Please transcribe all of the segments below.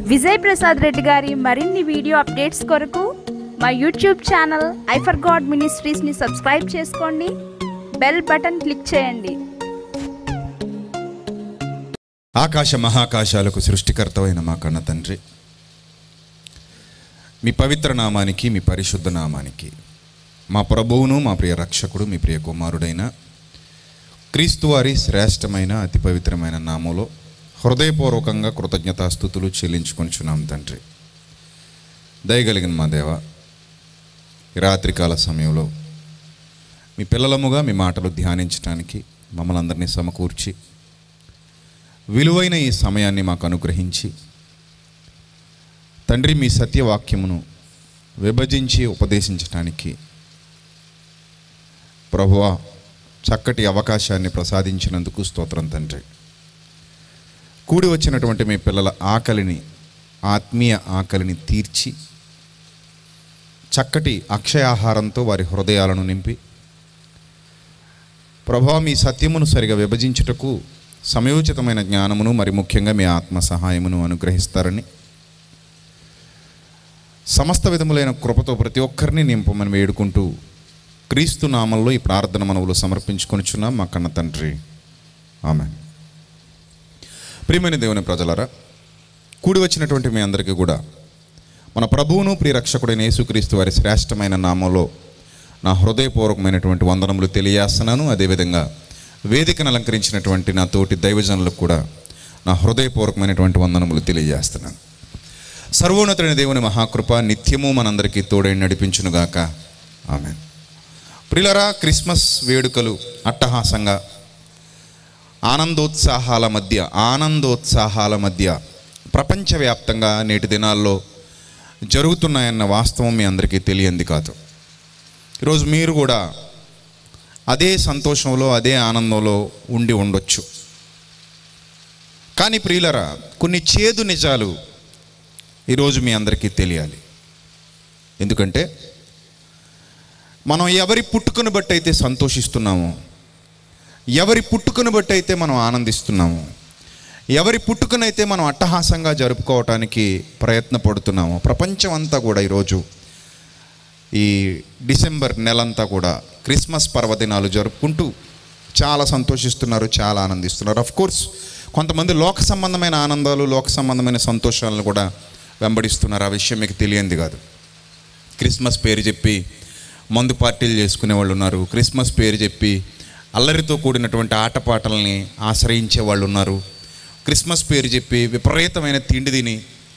విజయ్ ప్రసాద్ రెడ్డి గారి మరిన్ని video updates కొరకు మా యూట్యూబ్ ఛానల్ ఐఫర్ గాడ్ మినిస్ట్రీస్ని సబ్స్క్రైబ్ చేసుకోండి బెల్ బటన్ క్లిక్ చేయండి ఆకాశ మహాకాశాలకు సృష్టికర్తవైన మా కన్న తండ్రి మీ పవిత్ర నామానికి మీ పరిశుద్ధ నామానికి మా ప్రభువును మా ప్రియ రక్షకుడు మీ ప్రియ కుమారుడైన క్రీస్తు వారి శ్రేష్టమైన అతి పవిత్రమైన నామంలో హృదయపూర్వకంగా కృతజ్ఞతాస్థుతులు చెల్లించుకొనిచున్నాం తండ్రి దయగలిగిన మా దేవ ఈ రాత్రికాల సమయంలో మీ పిల్లలముగా మీ మాటలు ధ్యానించడానికి మమ్మల్ని అందరినీ సమకూర్చి విలువైన ఈ సమయాన్ని మాకు అనుగ్రహించి తండ్రి మీ సత్యవాక్యమును విభజించి ఉపదేశించడానికి ప్రభువా చక్కటి అవకాశాన్ని ప్రసాదించినందుకు స్తోత్రం తండ్రి కూడి వచ్చినటువంటి మీ పిల్లల ఆకలిని ఆత్మీయ ఆకలిని తీర్చి చక్కటి అక్షయాహారంతో వారి హృదయాలను నింపి ప్రభా మీ సత్యమును సరిగా విభజించుటకు సమయోచితమైన జ్ఞానమును మరి ముఖ్యంగా మీ ఆత్మ సహాయమును అనుగ్రహిస్తారని సమస్త విధములైన కృపతో ప్రతి ఒక్కరిని నింపమని వేడుకుంటూ క్రీస్తు నామంలో ఈ ప్రార్థన మనవులు సమర్పించుకొనిచున్నాం మా కన్న తండ్రి ఆమె ప్రియమైన దేవుని ప్రజలారా కూడి వచ్చినటువంటి మీ అందరికీ కూడా మన ప్రభువును ప్రియ రక్షకుడైన యేసుక్రీస్తు వారి శ్రేష్టమైన నామంలో నా హృదయపూర్వకమైనటువంటి వందనములు తెలియజేస్తున్నాను అదేవిధంగా వేదికను అలంకరించినటువంటి నా తోటి దైవజనులకు కూడా నా హృదయపూర్వకమైనటువంటి వందనములు తెలియజేస్తున్నాను సర్వోన్నతుడైన దేవుని మహాకృప నిత్యము మనందరికీ తోడై నడిపించునుగాక ఆమె ప్రిలరా క్రిస్మస్ వేడుకలు అట్టహాసంగా ఆనందోత్సాహాల మధ్య ఆనందోత్సాహాల మధ్య ప్రపంచవ్యాప్తంగా నేటి దినాల్లో జరుగుతున్నాయన్న వాస్తవం మీ అందరికీ తెలియంది కాదు ఈరోజు మీరు కూడా అదే సంతోషంలో అదే ఆనందంలో ఉండి ఉండొచ్చు కానీ ప్రియులరా కొన్ని చేదు నిజాలు ఈరోజు మీ అందరికీ తెలియాలి ఎందుకంటే మనం ఎవరి పుట్టుకను బట్టి అయితే సంతోషిస్తున్నామో ఎవరి పుట్టుకను బట్టి అయితే మనం ఆనందిస్తున్నాము ఎవరి పుట్టుకనైతే మనం అట్టహాసంగా జరుపుకోవటానికి ప్రయత్నపడుతున్నామో ప్రపంచం అంతా కూడా ఈరోజు ఈ డిసెంబర్ నెలంతా కూడా క్రిస్మస్ పర్వదినాలు జరుపుకుంటూ చాలా సంతోషిస్తున్నారు చాలా ఆనందిస్తున్నారు అఫ్ కోర్స్ కొంతమంది లోక సంబంధమైన ఆనందాలు లోక సంబంధమైన సంతోషాలను కూడా వెంబడిస్తున్నారు ఆ విషయం మీకు తెలియంది కాదు క్రిస్మస్ పేరు చెప్పి మందు పార్టీలు చేసుకునే వాళ్ళు ఉన్నారు క్రిస్మస్ పేరు చెప్పి అల్లరితో కూడినటువంటి ఆటపాటల్ని ఆశ్రయించే వాళ్ళు ఉన్నారు క్రిస్మస్ పేరు చెప్పి విపరీతమైన తిండి తిని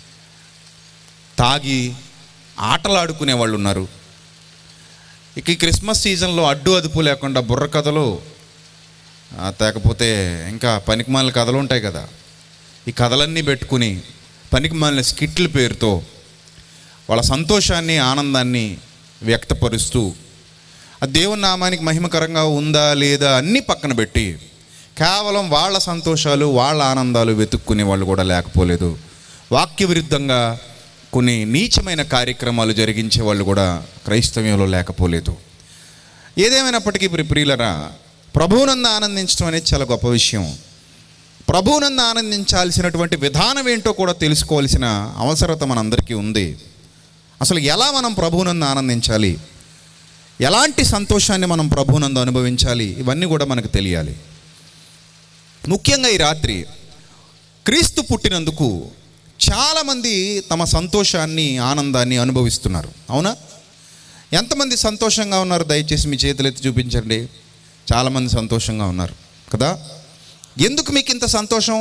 తాగి ఆటలాడుకునే వాళ్ళు ఉన్నారు ఇక ఈ క్రిస్మస్ సీజన్లో అడ్డు అదుపు లేకుండా బుర్ర కథలు ఆ, లేకపోతే ఇంకా పనికిమాలిన కథలు ఉంటాయి కదా ఈ కథలన్నీ పెట్టుకుని పనికిమాలిన స్కిట్ల పేరుతో వాళ్ళ సంతోషాన్ని ఆనందాన్ని వ్యక్తపరుస్తూ ఆ దేవుని నామానికి మహిమకరంగా ఉందా లేదా అన్నీ పక్కన పెట్టి కేవలం వాళ్ళ సంతోషాలు వాళ్ళ ఆనందాలు వెతుక్కునే వాళ్ళు కూడా లేకపోలేదు వాక్య విరుద్ధంగా కొన్ని నీచమైన కార్యక్రమాలు జరిగించే వాళ్ళు కూడా క్రైస్తవ్యంలో లేకపోలేదు ఏదేమైనప్పటికీ ప్రి- ప్రియులరా ప్రభువునందు ఆనందించడం అనేది చాలా గొప్ప విషయం ప్రభువునందు ఆనందించాల్సినటువంటి విధానం ఏంటో కూడా తెలుసుకోవాల్సిన అవసరత మనందరికీ ఉంది అసలు ఎలా మనం ప్రభువునందు ఆనందించాలి ఎలాంటి సంతోషాన్ని మనం ప్రభువునందు అనుభవించాలి ఇవన్నీ కూడా మనకు తెలియాలి ముఖ్యంగా ఈ రాత్రి క్రీస్తు పుట్టినందుకు చాలామంది తమ సంతోషాన్ని ఆనందాన్ని అనుభవిస్తున్నారు అవునా ఎంతమంది సంతోషంగా ఉన్నారు దయచేసి మీ చేతులు ఎత్తి చూపించండి చాలామంది సంతోషంగా ఉన్నారు కదా ఎందుకు మీకు ఇంత సంతోషం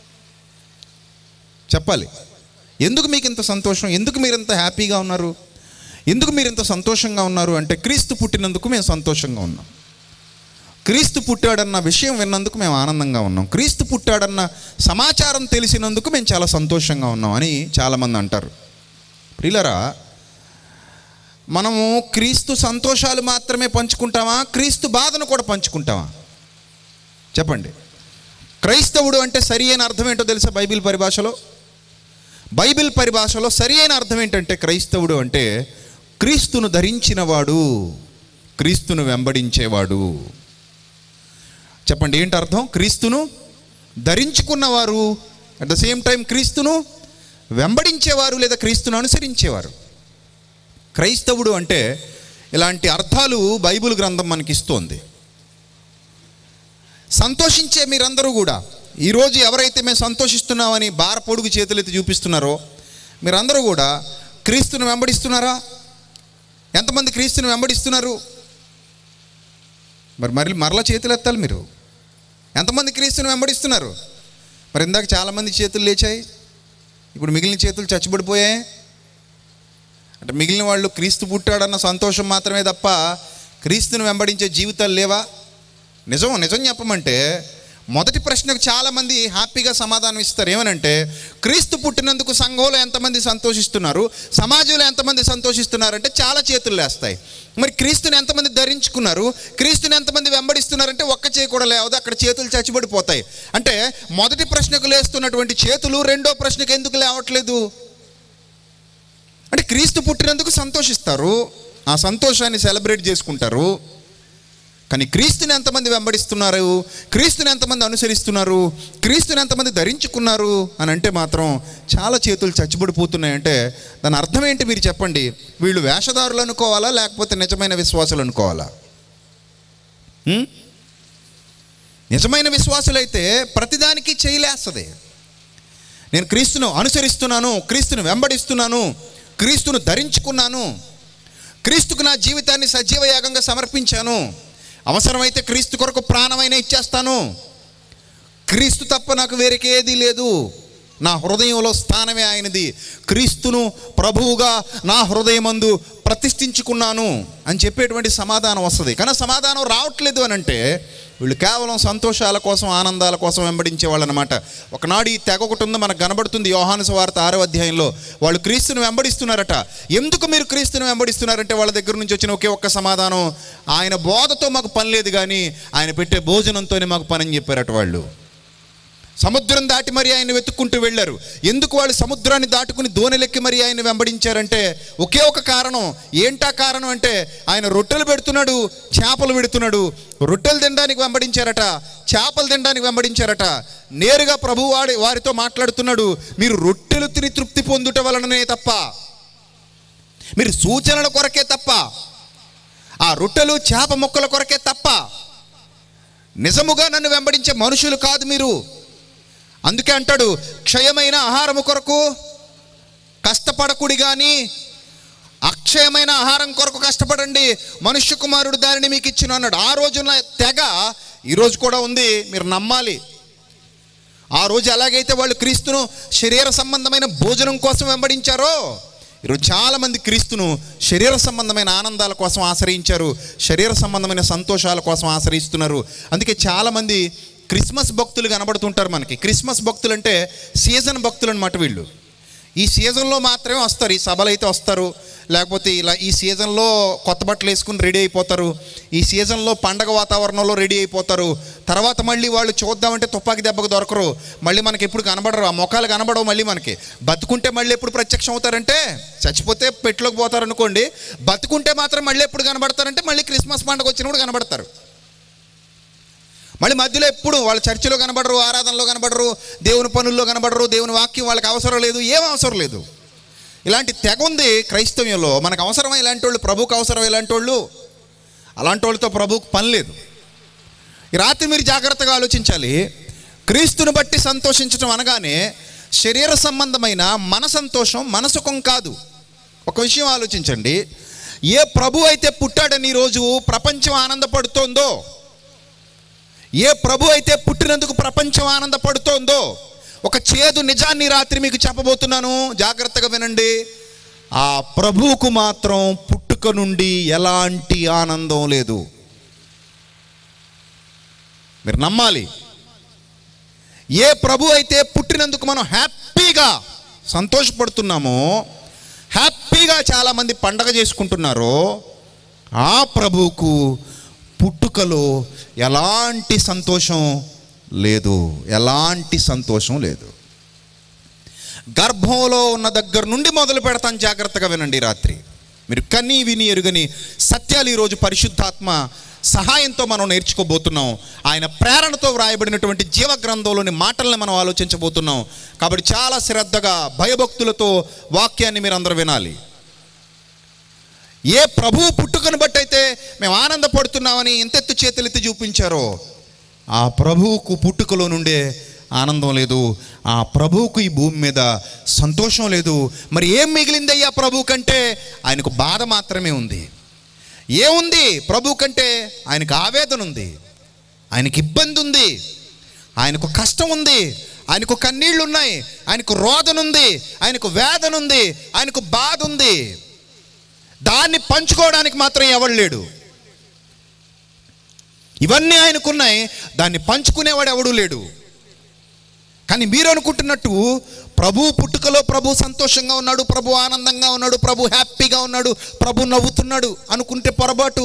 చెప్పాలి ఎందుకు మీకు ఇంత సంతోషం ఎందుకు మీరు ఇంత హ్యాపీగా ఉన్నారు ఎందుకు మీరు ఇంత సంతోషంగా ఉన్నారు అంటే క్రీస్తు పుట్టినందుకు మేము సంతోషంగా ఉన్నాం క్రీస్తు పుట్టాడన్న విషయం విన్నందుకు మేము ఆనందంగా ఉన్నాం క్రీస్తు పుట్టాడన్న సమాచారం తెలిసినందుకు మేము చాలా సంతోషంగా ఉన్నాం అని చాలామంది అంటారు ప్రియులరా మనము క్రీస్తు సంతోషాలు మాత్రమే పంచుకుంటామా క్రీస్తు బాధను కూడా పంచుకుంటామా చెప్పండి క్రైస్తవుడు అంటే సరి అయిన అర్థం ఏంటో తెలుసా బైబిల్ పరిభాషలో బైబిల్ పరిభాషలో సరి అయిన అర్థం ఏంటంటే క్రైస్తవుడు అంటే క్రీస్తును ధరించినవాడు క్రీస్తును వెంబడించేవాడు చెప్పండి ఏంటి అర్థం క్రీస్తును ధరించుకున్నవారు అట్ ద సేమ్ టైం క్రీస్తును వెంబడించేవారు లేదా క్రీస్తును అనుసరించేవారు క్రైస్తవుడు అంటే ఇలాంటి అర్థాలు బైబిల్ గ్రంథం మనకి ఇస్తోంది సంతోషించే మీరందరూ కూడా ఈరోజు ఎవరైతే మేము సంతోషిస్తున్నామని బార పొడుగు చేతులెత్తి చూపిస్తున్నారో మీరందరూ కూడా క్రీస్తును వెంబడిస్తున్నారా ఎంతమంది క్రీస్తుని వెంబడిస్తున్నారు మరి మరి మరలా చేతులు ఎత్తాలి మీరు ఎంతమంది క్రీస్తుని వెంబడిస్తున్నారు మరి ఇందాక చాలామంది చేతులు లేచాయి ఇప్పుడు మిగిలిన చేతులు చచ్చిపడిపోయాయి అంటే మిగిలిన వాళ్ళు క్రీస్తు పుట్టాడన్న సంతోషం మాత్రమే తప్ప క్రీస్తుని వెంబడించే జీవితాలు లేవా నిజం నిజం చెప్పమంటే మొదటి ప్రశ్నకు చాలామంది హ్యాపీగా సమాధానం ఇస్తారు ఏమనంటే క్రీస్తు పుట్టినందుకు సంఘంలో ఎంతమంది సంతోషిస్తున్నారు సమాజంలో ఎంతమంది సంతోషిస్తున్నారంటే చాలా చేతులు లేస్తాయి మరి క్రీస్తుని ఎంతమంది ధరించుకున్నారు క్రీస్తుని ఎంతమంది వెంబడిస్తున్నారంటే ఒక్క చేయి కూడా లేవదు అక్కడ చేతులు చచ్చిపడిపోతాయి అంటే మొదటి ప్రశ్నకు లేస్తున్నటువంటి చేతులు రెండో ప్రశ్నకు ఎందుకు లేవట్లేదు అంటే క్రీస్తు పుట్టినందుకు సంతోషిస్తారు ఆ సంతోషాన్ని సెలబ్రేట్ చేసుకుంటారు కానీ క్రీస్తుని ఎంతమంది వెంబడిస్తున్నారు క్రీస్తుని ఎంతమంది అనుసరిస్తున్నారు క్రీస్తుని ఎంతమంది ధరించుకున్నారు అని అంటే మాత్రం చాలా చేతులు చచ్చిపడిపోతున్నాయంటే దాని అర్థం ఏంటి మీరు చెప్పండి వీళ్ళు వేషధారులు అనుకోవాలా లేకపోతే నిజమైన విశ్వాసులు అనుకోవాలా హ్మ్? నిజమైన విశ్వాసులైతే ప్రతిదానికి చేయలేస్తుంది నేను క్రీస్తును అనుసరిస్తున్నాను క్రీస్తును వెంబడిస్తున్నాను క్రీస్తును ధరించుకున్నాను క్రీస్తుకు నా జీవితాన్ని సజీవ యాగంగా సమర్పించాను అవసరమైతే క్రీస్తు కొరకు ప్రాణమైన ఇచ్చేస్తాను క్రీస్తు తప్ప నాకు వేరేకేది లేదు నా హృదయంలో స్థానమే ఆయనది క్రీస్తును ప్రభువుగా నా హృదయమందు ప్రతిష్ఠించుకున్నాను అని చెప్పేటువంటి సమాధానం వస్తుంది కానీ ఆ సమాధానం రావట్లేదు అని అంటే వీళ్ళు కేవలం సంతోషాల కోసం ఆనందాల కోసం వెంబడించే వాళ్ళు అనమాట ఒకనాడు ఈ తెగ ఒకటి ఉందో మనకు కనబడుతుంది యోహాను వార్త ఆరో అధ్యాయంలో వాళ్ళు క్రీస్తుని వెంబడిస్తున్నారట ఎందుకు మీరు క్రీస్తుని వెంబడిస్తున్నారంటే వాళ్ళ దగ్గర నుంచి వచ్చిన ఒకే ఒక్క సమాధానం ఆయన బోధతో మాకు పని లేదు కానీ ఆయన పెట్టే భోజనంతోనే మాకు పని అని చెప్పారట వాళ్ళు సముద్రం దాటి మరి ఆయన వెతుక్కుంటూ వెళ్ళారు ఎందుకు వాళ్ళు సముద్రాన్ని దాటుకుని దోణెలెక్కి మరి ఆయన వెంబడించారంటే ఒకే ఒక కారణం ఏంటా కారణం అంటే ఆయన రొట్టెలు పెడుతున్నాడు చేపలు పెడుతున్నాడు రొట్టెలు తినడానికి వెంబడించారట చేపలు తినడానికి వెంబడించారట నేరుగా ప్రభు వాడి వారితో మాట్లాడుతున్నాడు మీరు రొట్టెలు తిని తృప్తి పొందుట వలననే తప్ప మీరు సూచనల కొరకే తప్ప ఆ రొట్టెలు చేప మొక్కల కొరకే తప్ప నిజముగా నన్ను వెంబడించే మనుషులు కాదు మీరు అందుకే అంటాడు క్షయమైన ఆహారము కొరకు కష్టపడకుడి కానీ అక్షయమైన ఆహారం కొరకు కష్టపడండి మనుష్య కుమారుడు దానిని మీకు ఇచ్చిన అన్నాడు ఆ రోజున తెగ ఈరోజు కూడా ఉంది మీరు నమ్మాలి ఆ రోజు ఎలాగైతే వాళ్ళు క్రీస్తును శరీర సంబంధమైన భోజనం కోసం వెంబడించారో ఈరోజు చాలామంది క్రీస్తును శరీర సంబంధమైన ఆనందాల కోసం ఆశ్రయించారు శరీర సంబంధమైన సంతోషాల కోసం ఆశ్రయిస్తున్నారు అందుకే చాలామంది క్రిస్మస్ భక్తులు కనబడుతుంటారు మనకి క్రిస్మస్ భక్తులు అంటే సీజన్ భక్తులు అనమాట వీళ్ళు ఈ సీజన్లో మాత్రమే వస్తారు ఈ సభలు అయితే వస్తారు లేకపోతే ఇలా ఈ సీజన్లో కొత్త బట్టలు వేసుకుని రెడీ అయిపోతారు ఈ సీజన్లో పండగ వాతావరణంలో రెడీ అయిపోతారు తర్వాత మళ్ళీ వాళ్ళు చూద్దామంటే తుపాకీ దెబ్బకు దొరకరు మళ్ళీ మనకి ఎప్పుడు కనబడరు ఆ మొఖాలు కనబడవు మళ్ళీ మనకి బతుకుంటే మళ్ళీ ఎప్పుడు ప్రత్యక్షం అవుతారంటే చచ్చిపోతే పెట్టులోకి పోతారనుకోండి బతుకుంటే మాత్రం మళ్ళీ ఎప్పుడు కనబడతారంటే మళ్ళీ క్రిస్మస్ పండుగ వచ్చినప్పుడు కనబడతారు మళ్ళీ మధ్యలో ఎప్పుడు వాళ్ళు చర్చిలో కనబడరు ఆరాధనలో కనబడరు దేవుని పనుల్లో కనబడరు దేవుని వాక్యం వాళ్ళకి అవసరం లేదు ఏం అవసరం లేదు ఇలాంటి తెగ ఉంది క్రైస్తవ్యంలో మనకు అవసరమా ఇలాంటి వాళ్ళు ప్రభుకు అవసరం ఇలాంటి వాళ్ళు అలాంటి వాళ్ళతో ప్రభుకు పని లేదు ఈ రాత్రి మీరు జాగ్రత్తగా ఆలోచించాలి క్రీస్తుని బట్టి సంతోషించడం అనగానే శరీర సంబంధమైన మన సంతోషం మన సుఖం కాదు ఒక విషయం ఆలోచించండి ఏ ప్రభు అయితే పుట్టాడని ఈరోజు ప్రపంచం ఆనందపడుతోందో ఏ ప్రభు అయితే పుట్టినందుకు ప్రపంచం ఆనందపడుతోందో ఒక చేదు నిజాన్ని రాత్రి మీకు చెప్పబోతున్నాను జాగ్రత్తగా వినండి ఆ ప్రభువుకు మాత్రం పుట్టుక నుండి ఎలాంటి ఆనందం లేదు మీరు నమ్మాలి ఏ ప్రభు అయితే పుట్టినందుకు మనం హ్యాపీగా సంతోషపడుతున్నామో హ్యాపీగా చాలామంది పండగ చేసుకుంటున్నారో ఆ ప్రభువుకు పుట్టుకలో ఎలాంటి సంతోషం లేదు ఎలాంటి సంతోషం లేదు గర్భంలో ఉన్న దగ్గర నుండి మొదలు పెడతాను జాగ్రత్తగా వినండి ఈ రాత్రి మీరు కన్నీ విని ఎరుగని సత్యాలు ఈరోజు పరిశుద్ధాత్మ సహాయంతో మనం నేర్చుకోబోతున్నాం ఆయన ప్రేరణతో వ్రాయబడినటువంటి జీవ గ్రంథంలోని మాటల్ని మనం ఆలోచించబోతున్నాం కాబట్టి చాలా శ్రద్ధగా భయభక్తులతో వాక్యాన్ని మీరు అందరూ వినాలి ఏ ప్రభువు పుట్టుకను బట్టి అయితే మేము ఆనందపడుతున్నామని ఇంతెత్తు చేతులెత్తి చూపించారో ఆ ప్రభువుకు పుట్టుకలో నుండే ఆనందం లేదు ఆ ప్రభువుకు ఈ భూమి మీద సంతోషం లేదు మరి ఏం మిగిలిందయ్యా ప్రభు కంటే ఆయనకు బాధ మాత్రమే ఉంది ఏముంది ప్రభు కంటే ఆయనకు ఆవేదన ఉంది ఆయనకు ఇబ్బంది ఉంది ఆయనకు కష్టం ఉంది ఆయనకు కన్నీళ్లు ఉన్నాయి ఆయనకు రోదన ఉంది ఆయనకు వేదన ఉంది ఆయనకు బాధ ఉంది దాన్ని పంచుకోవడానికి మాత్రం ఎవడు లేడు ఇవన్నీ ఆయనకున్నాయి దాన్ని పంచుకునేవాడు ఎవడు లేడు కానీ మీరు అనుకుంటున్నట్టు ప్రభు పుట్టుకలో ప్రభు సంతోషంగా ఉన్నాడు ప్రభు ఆనందంగా ఉన్నాడు ప్రభు హ్యాపీగా ఉన్నాడు ప్రభు నవ్వుతున్నాడు అనుకుంటే పొరపాటు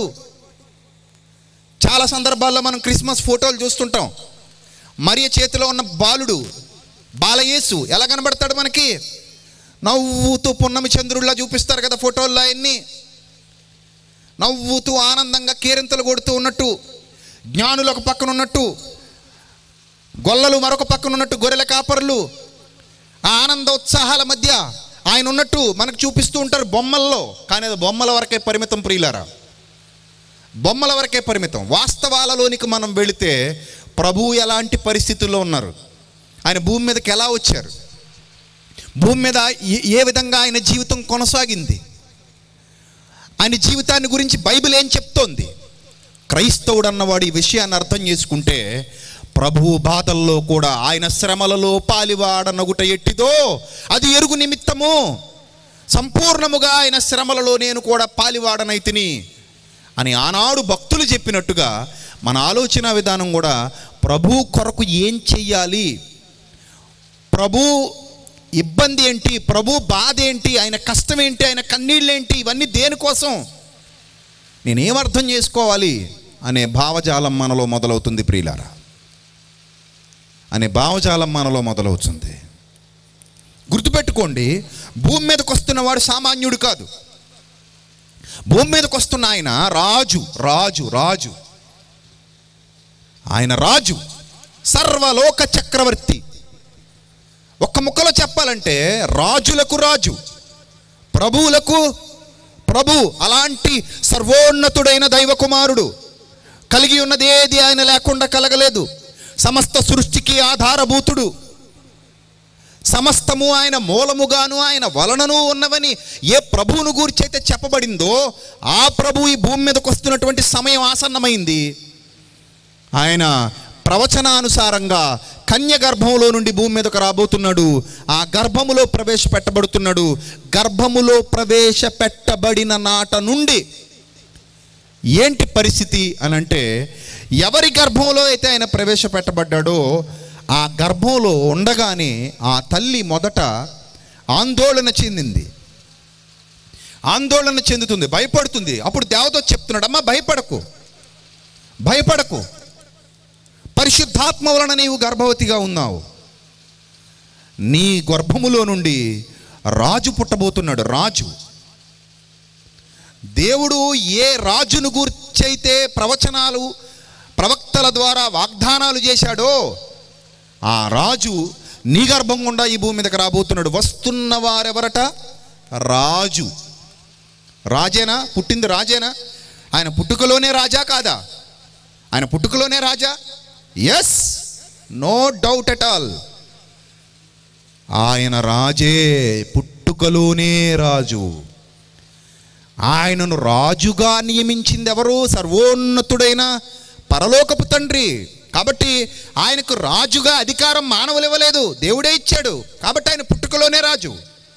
చాలా సందర్భాల్లో మనం క్రిస్మస్ ఫోటోలు చూస్తుంటాం మరియ చేతిలో ఉన్న బాలుడు బాలయేసు ఎలా కనబడతాడు మనకి నవ్వుతూ పున్నమి చంద్రుడిలా చూపిస్తారు కదా ఫోటోల్లో అవన్నీ నవ్వుతూ ఆనందంగా కేరింతలు కొడుతూ ఉన్నట్టు జ్ఞానులు ఒక పక్కన ఉన్నట్టు గొల్లలు మరొక పక్కన ఉన్నట్టు గొర్రెల కాపరులు ఆ ఆనంద ఉత్సాహాల మధ్య ఆయన ఉన్నట్టు మనకు చూపిస్తూ ఉంటారు బొమ్మల్లో కానీ అది బొమ్మల వరకే పరిమితం ప్రియులారా బొమ్మల వరకే పరిమితం వాస్తవాలలోనికి మనం వెళితే ప్రభువు ఎలాంటి పరిస్థితుల్లో ఉన్నారు ఆయన భూమి మీదకి ఎలా వచ్చారు భూమి మీద ఏ- ఏ విధంగా ఆయన జీవితం కొనసాగింది ఆయన జీవితాన్ని గురించి బైబిల్ ఏం చెప్తోంది క్రైస్తవుడు అన్నవాడు ఈ విషయాన్ని అర్థం చేసుకుంటే ప్రభువు బాధల్లో కూడా ఆయన శ్రమలలో పాలివాడనగుట ఎట్టిదో అది ఎరుగు నిమిత్తము సంపూర్ణముగా ఆయన శ్రమలలో నేను కూడా పాలివాడనైతిని అని ఆనాడు భక్తులు చెప్పినట్టుగా మన ఆలోచన విధానం కూడా ప్రభు కొరకు ఏం చెయ్యాలి ప్రభు ఇబ్బంది ఏంటి ప్రభు బాధ ఏంటి ఆయన కష్టం ఏంటి ఆయన కన్నీళ్ళు ఏంటి ఇవన్నీ దేనికోసం నేనేం అర్థం చేసుకోవాలి అనే భావజాలం మనలో మొదలవుతుంది ప్రియులారా అనే భావజాలం మనలో మొదలవుతుంది గుర్తుపెట్టుకోండి భూమి మీదకి వస్తున్నవాడు సామాన్యుడు కాదు భూమి మీదకి వస్తున్న ఆయన రాజు రాజు రాజు ఆయన రాజు సర్వలోక చక్రవర్తి ఒక్క ముక్కలో చెప్పాలంటే రాజులకు రాజు ప్రభువులకు ప్రభు అలాంటి సర్వోన్నతుడైన దైవ కుమారుడు కలిగి ఉన్నది ఏది ఆయన లేకుండా కలగలేదు సమస్త సృష్టికి ఆధారభూతుడు సమస్తము ఆయన మూలముగాను ఆయన వలనను ఉన్నవని ఏ ప్రభువును గూర్చైతే చెప్పబడిందో ఆ ప్రభు ఈ భూమి మీదకి వస్తున్నటువంటి సమయం ఆసన్నమైంది ఆయన ప్రవచనానుసారంగా కన్య గర్భములో నుండి భూమి మీదకు రాబోతున్నాడు ఆ గర్భములో ప్రవేశపెట్టబడుతున్నాడు గర్భములో ప్రవేశపెట్టబడిన నాట నుండి ఏంటి పరిస్థితి అని అంటే ఎవరి గర్భంలో అయితే ఆయన ప్రవేశపెట్టబడ్డాడో ఆ గర్భంలో ఉండగానే ఆ తల్లి మొదట ఆందోళన చెందింది ఆందోళన చెందుతుంది భయపడుతుంది అప్పుడు దేవతో చెప్తున్నాడు అమ్మా భయపడకు భయపడకు పరిశుద్ధాత్మ వలన నీవు గర్భవతిగా ఉన్నావు నీ గర్భములో నుండి రాజు పుట్టబోతున్నాడు రాజు దేవుడు ఏ రాజును గూర్చైతే ప్రవచనాలు ప్రవక్తల ద్వారా వాగ్దానాలు చేశాడో ఆ రాజు నీ గర్భం గుండా ఈ భూమి మీదకి రాబోతున్నాడు వస్తున్న వారెవరట రాజు రాజేనా పుట్టింది రాజేనా ఆయన పుట్టుకలోనే రాజా కాదా ఆయన పుట్టుకలోనే రాజా yes no doubt at all ఆయన రాజే పుట్టుకలోనే రాజు ఆయనను రాజుగా నియమించింది ఎవరు సర్వోన్నతుడైన పరలోకపు తండ్రి కాబట్టి ఆయనకు రాజుగా అధికారం మానవులు ఇవ్వలేదు దేవుడే ఇచ్చాడు కాబట్టి ఆయన పుట్టుకలోనే రాజు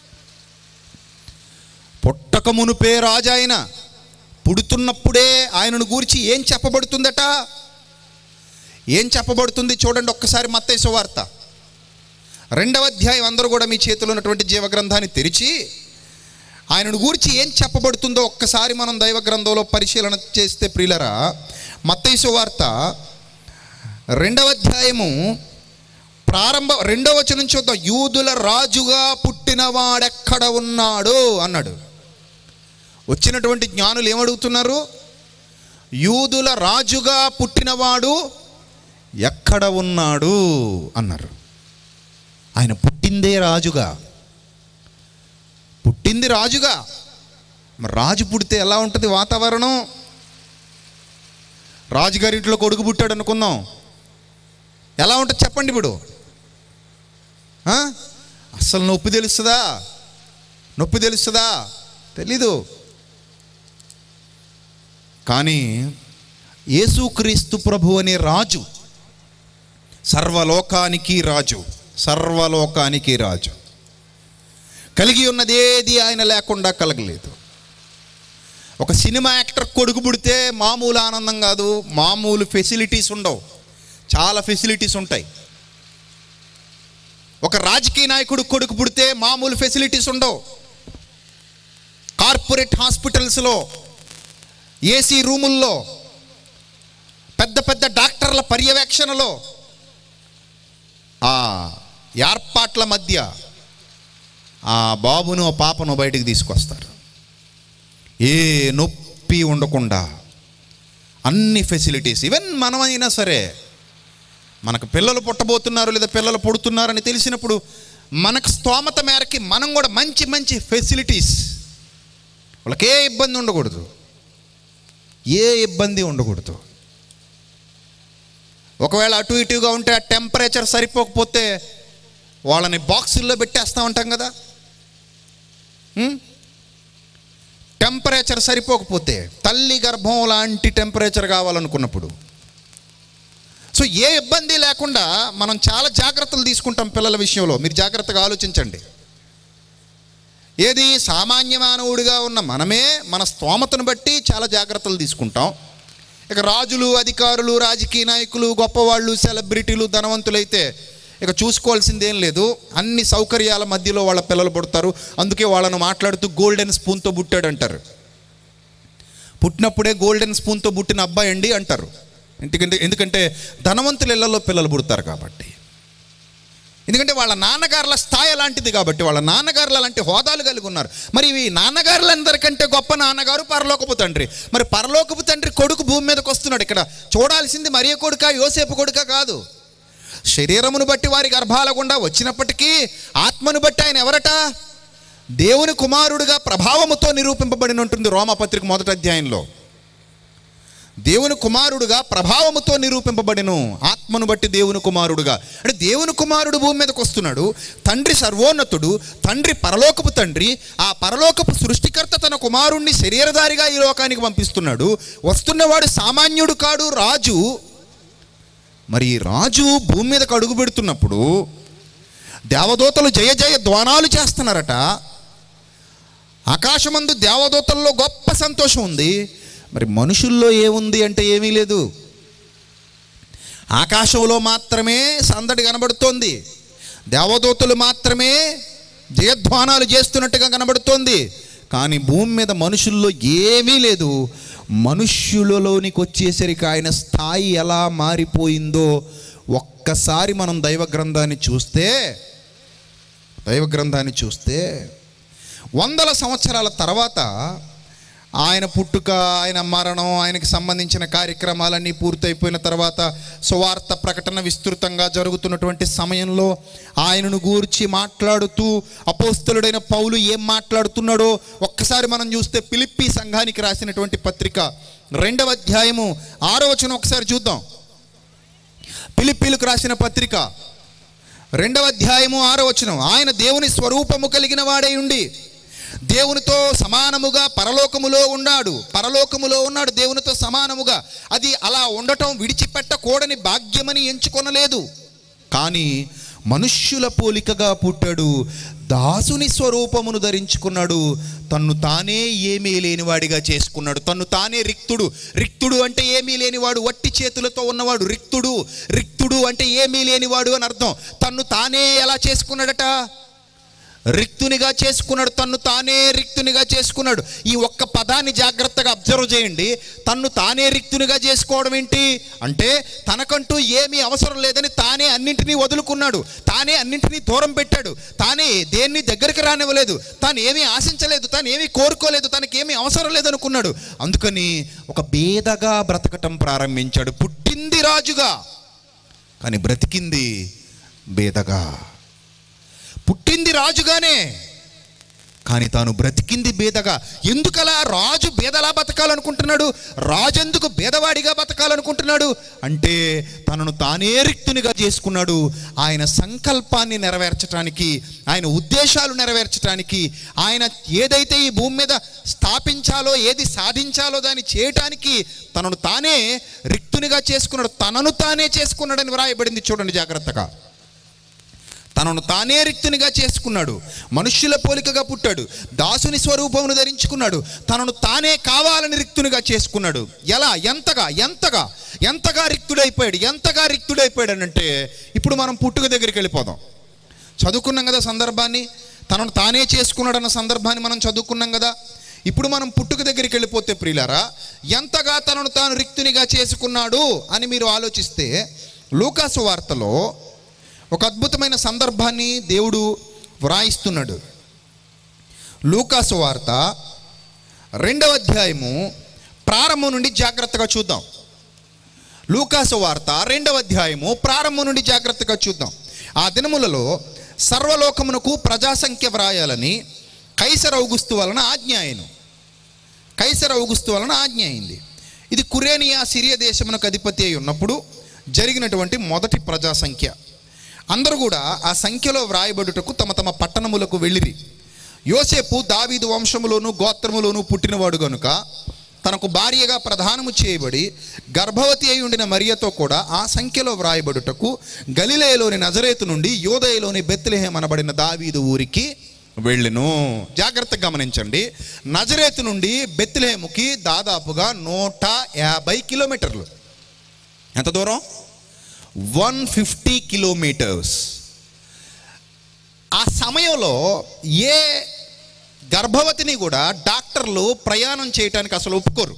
పుట్టక మునుపే రాజు ఆయన పుడుతున్నప్పుడే ఆయనను గూర్చి ఏం చెప్పబడుతుందట ఏం చెప్పబడుతుంది చూడండి ఒక్కసారి మత్తయి వార్త రెండవ అధ్యాయం అందరూ కూడా మీ చేతిలో ఉన్నటువంటి జీవగ్రంథాన్ని తెరిచి ఆయనను గూర్చి ఏం చెప్పబడుతుందో ఒక్కసారి మనం దైవ గ్రంథంలో పరిశీలన చేస్తే ప్రియులరా మత్తయి వార్త రెండవ అధ్యాయము ప్రారంభ రెండవ వచనం చూద్దాం యూదుల రాజుగా పుట్టినవాడెక్కడ ఉన్నాడు అన్నాడు వచ్చినటువంటి జ్ఞానులు ఏమడుగుతున్నారు యూదుల రాజుగా పుట్టినవాడు ఎక్కడ ఉన్నాడు అన్నారు ఆయన పుట్టిందే రాజుగా పుట్టింది రాజుగా మరి రాజు పుడితే ఎలా ఉంటుంది వాతావరణం రాజుగారింట్లో కొడుకు పుట్టాడు అనుకుందాం ఎలా ఉంటుంది చెప్పండి ఇప్పుడు ఆ? అస్సలు నొప్పి తెలుస్తుందా నొప్పి తెలుస్తుందా తెలీదు కానీ యేసుక్రీస్తు ప్రభు అనే రాజు సర్వలోకానికి రాజు సర్వలోకానికి రాజు కలిగి ఉన్నదేది ఆయన లేకుండా కలగలేదు ఒక సినిమా యాక్టర్ కొడుకు పుడితే మామూలు ఆనందం కాదు మామూలు ఫెసిలిటీస్ ఉండవు చాలా ఫెసిలిటీస్ ఉంటాయి ఒక రాజకీయ నాయకుడు కొడుకు పుడితే మామూలు ఫెసిలిటీస్ ఉండవు కార్పొరేట్ హాస్పిటల్స్లో ఏసీ రూముల్లో పెద్ద పెద్ద డాక్టర్ల పర్యవేక్షణలో ఆ ఏర్పాట్ల మధ్య ఆ బాబును ఆ పాపను బయటికి తీసుకొస్తారు ఏ నొప్పి ఉండకుండా అన్ని ఫెసిలిటీస్ ఈవెన్ మనమైనా సరే మనకు పిల్లలు పుట్టబోతున్నారు లేదా పిల్లలు పుడుతున్నారని తెలిసినప్పుడు మనకు స్తోమత మేరకి మనం కూడా మంచి మంచి ఫెసిలిటీస్ వాళ్ళకి ఏ ఇబ్బంది ఉండకూడదు ఏ ఇబ్బంది ఉండకూడదు ఒకవేళ అటు ఇటుగా ఉంటే ఆ టెంపరేచర్ సరిపోకపోతే వాళ్ళని బాక్సుల్లో పెట్టేస్తూ ఉంటాం కదా ఉం? టెంపరేచర్ సరిపోకపోతే తల్లి గర్భం లాంటి టెంపరేచర్ కావాలనుకున్నప్పుడు సో ఏ ఇబ్బంది లేకుండా మనం చాలా జాగ్రత్తలు తీసుకుంటాం పిల్లల విషయంలో మీరు జాగ్రత్తగా ఆలోచించండి ఏది సామాన్య మానవుడిగా ఉన్న మనమే మన స్తోమతను బట్టి చాలా జాగ్రత్తలు తీసుకుంటాం ఇక రాజులు అధికారులు రాజకీయ నాయకులు గొప్పవాళ్ళు సెలబ్రిటీలు ధనవంతులైతే ఇక చూసుకోవాల్సిందేం లేదు అన్ని సౌకర్యాల మధ్యలో వాళ్ళ పిల్లలు పుడతారు అందుకే వాళ్ళను మాట్లాడుతూ గోల్డెన్ స్పూన్తో పుట్టాడు అంటారు పుట్టినప్పుడే గోల్డెన్ స్పూన్తో పుట్టిన అబ్బాయి అండి అంటారు ఎందుకంటే ఎందుకంటే ధనవంతుల ఇళ్లలో పిల్లలు పుడతారు కాబట్టి ఎందుకంటే వాళ్ళ నాన్నగారుల స్థాయి అలాంటిది కాబట్టి వాళ్ళ నాన్నగారులు అలాంటి హోదాలు కలిగి ఉన్నారు మరి ఇవి నాన్నగారులందరికంటే గొప్ప నాన్నగారు పరలోకపు తండ్రి మరి పరలోకపు తండ్రి కొడుకు భూమి మీదకి వస్తున్నాడు ఇక్కడ చూడాల్సింది మరియ కొడుక యోసేపు కొడుక కాదు శరీరమును బట్టి వారి గర్భాల గుండా వచ్చినప్పటికీ ఆత్మను బట్టి ఆయన ఎవరట దేవుని కుమారుడిగా ప్రభావముతో నిరూపింపబడిన ఉంటుంది రోమపత్రిక మొదటి అధ్యాయంలో దేవుని కుమారుడుగా ప్రభావముతో నిరూపింపబడిను ఆత్మను బట్టి దేవుని కుమారుడుగా అంటే దేవుని కుమారుడు భూమి మీదకి వస్తున్నాడు తండ్రి సర్వోన్నతుడు తండ్రి పరలోకపు తండ్రి ఆ పరలోకపు సృష్టికర్త తన కుమారుణ్ణి శరీరధారిగా ఈ లోకానికి పంపిస్తున్నాడు వస్తున్నవాడు సామాన్యుడు కాడు రాజు మరి ఈ రాజు భూమి మీదకు అడుగు పెడుతున్నప్పుడు దేవదూతలు జయ జయ ధ్వానాలు చేస్తున్నారట ఆకాశమందు దేవదూతల్లో గొప్ప సంతోషం ఉంది మరి మనుషుల్లో ఏముంది అంటే ఏమీ లేదు ఆకాశంలో మాత్రమే సందడి కనబడుతోంది దేవదూతలు మాత్రమే జయధ్వానాలు చేస్తున్నట్టుగా కనబడుతోంది కానీ భూమి మీద మనుషుల్లో ఏమీ లేదు మనుష్యులలోనికి వచ్చేసరికి ఆయన స్థాయి ఎలా మారిపోయిందో ఒక్కసారి మనం దైవ గ్రంథాన్ని చూస్తే దైవ గ్రంథాన్ని చూస్తే వందల సంవత్సరాల తర్వాత ఆయన పుట్టుక ఆయన మరణం ఆయనకి సంబంధించిన కార్యక్రమాలన్నీ పూర్తయిపోయిన తర్వాత సువార్త ప్రకటన విస్తృతంగా జరుగుతున్నటువంటి సమయంలో ఆయనను గూర్చి మాట్లాడుతూ అపోస్తలుడైన పౌలు ఏం మాట్లాడుతున్నాడో ఒక్కసారి మనం చూస్తే పిలిప్పి సంఘానికి రాసినటువంటి పత్రిక రెండవ అధ్యాయము ఆరో వచనం ఒకసారి చూద్దాం పిలిప్పీలకు రాసిన పత్రిక రెండవ అధ్యాయము ఆరో వచనం ఆయన దేవుని స్వరూపము కలిగిన వాడై ఉండి దేవునితో సమానముగా పరలోకములో ఉన్నాడు పరలోకములో ఉన్నాడు దేవునితో సమానముగా అది అలా ఉండటం విడిచిపెట్టకూడని భాగ్యమని ఎంచుకొనలేదు కానీ మనుష్యుల పోలికగా పుట్టాడు దాసుని స్వరూపమును ధరించుకున్నాడు తన్ను తానే ఏమీ లేనివాడిగా చేసుకున్నాడు తన్ను తానే రిక్తుడు రిక్తుడు అంటే ఏమీ లేనివాడు వట్టి చేతులతో ఉన్నవాడు రిక్తుడు రిక్తుడు అంటే ఏమీ లేనివాడు అని అర్థం తన్ను తానే ఎలా చేసుకున్నాడట రిక్తునిగా చేసుకున్నాడు తన్ను తానే రిక్తునిగా చేసుకున్నాడు ఈ ఒక్క పదాన్ని జాగ్రత్తగా అబ్జర్వ్ చేయండి తన్ను తానే రిక్తునిగా చేసుకోవడం ఏంటి అంటే తనకంటూ ఏమీ అవసరం లేదని తానే అన్నింటినీ వదులుకున్నాడు తానే అన్నింటినీ దూరం పెట్టాడు తానే దేన్ని దగ్గరికి రానివ్వలేదు తాను ఏమీ ఆశించలేదు తాను ఏమీ కోరుకోలేదు తనకి ఏమీ అవసరం లేదనుకున్నాడు అందుకని ఒక బేదగా బ్రతకటం ప్రారంభించాడు పుట్టింది రాజుగా కానీ బ్రతికింది బేదగా పుట్టింది రాజుగానే కానీ తాను బ్రతికింది బేదగా ఎందుకలా రాజు బేదలా బతకాలనుకుంటున్నాడు రాజు ఎందుకు బేదవాడిగా బతకాలనుకుంటున్నాడు అంటే తనను తానే రిక్తునిగా చేసుకున్నాడు ఆయన సంకల్పాన్ని నెరవేర్చడానికి ఆయన ఉద్దేశాలు నెరవేర్చడానికి ఆయన ఏదైతే ఈ భూమి మీద స్థాపించాలో ఏది సాధించాలో దాన్ని చేయటానికి తనను తానే రిక్తునిగా చేసుకున్నాడు తనను తానే చేసుకున్నాడని వ్రాయబడింది చూడండి జాగ్రత్తగా తనను తానే రిక్తునిగా చేసుకున్నాడు మనుష్యుల పోలికగా పుట్టాడు దాసుని స్వరూపమును ధరించుకున్నాడు తనను తానే కావాలని రిక్తునిగా చేసుకున్నాడు ఎలా ఎంతగా ఎంతగా ఎంతగా రిక్తుడైపోయాడు ఎంతగా రిక్తుడైపోయాడు అంటే ఇప్పుడు మనం పుట్టుక దగ్గరికి వెళ్ళిపోదాం చదువుకున్నాం కదా సందర్భాన్ని తనను తానే చేసుకున్నాడన్న సందర్భాన్ని మనం చదువుకున్నాం కదా ఇప్పుడు మనం పుట్టుక దగ్గరికి వెళ్ళిపోతే ప్రియులారా ఎంతగా తనను తాను రిక్తునిగా చేసుకున్నాడు అని మీరు ఆలోచిస్తే లూకాసు వార్తలో ఒక అద్భుతమైన సందర్భాన్ని దేవుడు వ్రాయిస్తున్నాడు లూకాసు వార్త రెండవ అధ్యాయము ప్రారంభం నుండి జాగ్రత్తగా చూద్దాం లూకాసు వార్త రెండవ అధ్యాయము ప్రారంభం నుండి జాగ్రత్తగా చూద్దాం ఆ దినములలో సర్వలోకమునకు ప్రజాసంఖ్య వ్రాయాలని కైసర ఔగుస్తు వలన ఆజ్ఞ ఆయను కైసర ఔగుస్తు వలన ఆజ్ఞ అయింది ఇది కురేనియా సిరియా దేశమునకు అధిపతి అయి ఉన్నప్పుడు జరిగినటువంటి మొదటి ప్రజా సంఖ్య అందరూ కూడా ఆ సంఖ్యలో వ్రాయబడుటకు తమ తమ పట్టణములకు వెళ్ళిరి యోసేపు దావీదు వంశములోను గోత్రములోను పుట్టినవాడు గనుక తనకు భార్యగా ప్రధానము చేయబడి గర్భవతి అయి ఉండిన మరియతో కూడా ఆ సంఖ్యలో వ్రాయబడుటకు గలిలయలోని నజరేతు నుండి యోదయలోని బెత్లెహేం అనబడిన దావీదు ఊరికి వెళ్ళెను జాగ్రత్తగా గమనించండి నజరేతు నుండి బెత్లెహేముకి దాదాపుగా నూట యాభై కిలోమీటర్లు ఎంత దూరం వన్ ఫిఫ్టీ కిలోమీటర్స్ ఆ సమయంలో ఏ గర్భవతిని కూడా డాక్టర్లు ప్రయాణం చేయటానికి అసలు ఒప్పుకోరు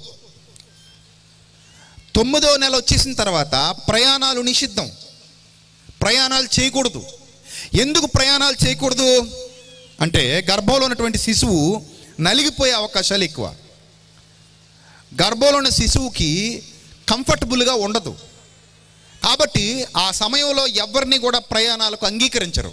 తొమ్మిదో నెల వచ్చేసిన తర్వాత ప్రయాణాలు నిషిద్ధం ప్రయాణాలు చేయకూడదు ఎందుకు ప్రయాణాలు చేయకూడదు అంటే గర్భంలో ఉన్నటువంటి శిశువు నలిగిపోయే అవకాశాలు ఎక్కువ గర్భంలో ఉన్న శిశువుకి కంఫర్టబుల్గా ఉండదు కాబట్టి ఆ సమయంలో ఎవరిని కూడా ప్రయాణాలకు అంగీకరించరు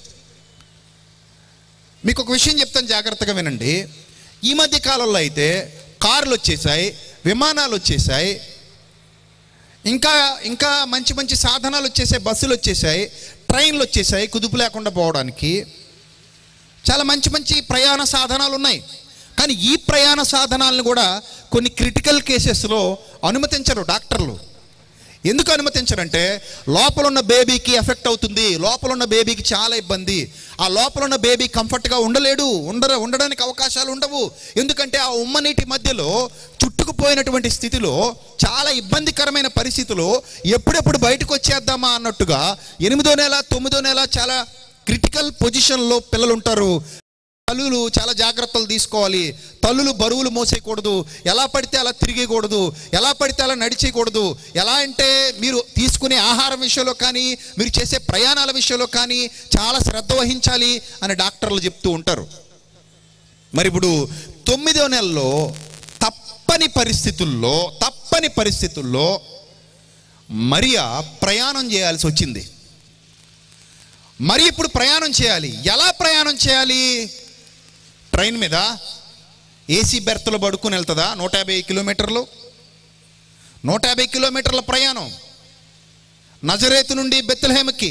మీకు ఒక విషయం చెప్తాను జాగ్రత్తగా వినండి ఈ మధ్య కాలంలో అయితే కార్లు వచ్చేసాయి విమానాలు వచ్చేసాయి ఇంకా ఇంకా మంచి మంచి సాధనాలు వచ్చేసాయి బస్సులు వచ్చేసాయి ట్రైన్లు వచ్చేసాయి కుదుపు లేకుండా పోవడానికి చాలా మంచి మంచి ప్రయాణ సాధనాలు ఉన్నాయి కానీ ఈ ప్రయాణ సాధనాలను కూడా కొన్ని క్రిటికల్ కేసెస్లో అనుమతించరు డాక్టర్లు ఎందుకు అనుమతించరంటే లోపల ఉన్న బేబీకి ఎఫెక్ట్ అవుతుంది లోపల ఉన్న బేబీకి చాలా ఇబ్బంది ఆ లోపల ఉన్న బేబీ కంఫర్ట్గా ఉండలేడు ఉండ ఉండడానికి అవకాశాలు ఉండవు ఎందుకంటే ఆ ఉమ్మ నీటి మధ్యలో చుట్టుకుపోయినటువంటి స్థితిలో చాలా ఇబ్బందికరమైన పరిస్థితిలో ఎప్పుడెప్పుడు బయటకు వచ్చేద్దామా అన్నట్టుగా ఎనిమిదో నెల తొమ్మిదో నెల చాలా క్రిటికల్ పొజిషన్లో పిల్లలు ఉంటారు తల్లులు చాలా జాగ్రత్తలు తీసుకోవాలి తల్లులు బరువులు మోసేయకూడదు ఎలా పడితే అలా తిరిగేయకూడదు ఎలా పడితే అలా నడిచేయకూడదు ఎలా అంటే మీరు తీసుకునే ఆహారం విషయంలో కానీ మీరు చేసే ప్రయాణాల విషయంలో కానీ చాలా శ్రద్ధ వహించాలి అని డాక్టర్లు చెప్తూ ఉంటారు మరి ఇప్పుడు తొమ్మిదో నెలలో తప్పని పరిస్థితుల్లో తప్పని పరిస్థితుల్లో మరియా ప్రయాణం చేయాల్సి వచ్చింది మరి ఇప్పుడు ప్రయాణం చేయాలి ఎలా ప్రయాణం చేయాలి ట్రైన్ మీద ఏసీ బెర్త్లో పడుకుని వెళ్తుందా నూట యాభై కిలోమీటర్లు నూట యాభై కిలోమీటర్ల ప్రయాణం నజరేతు నుండి బెత్లహేమకి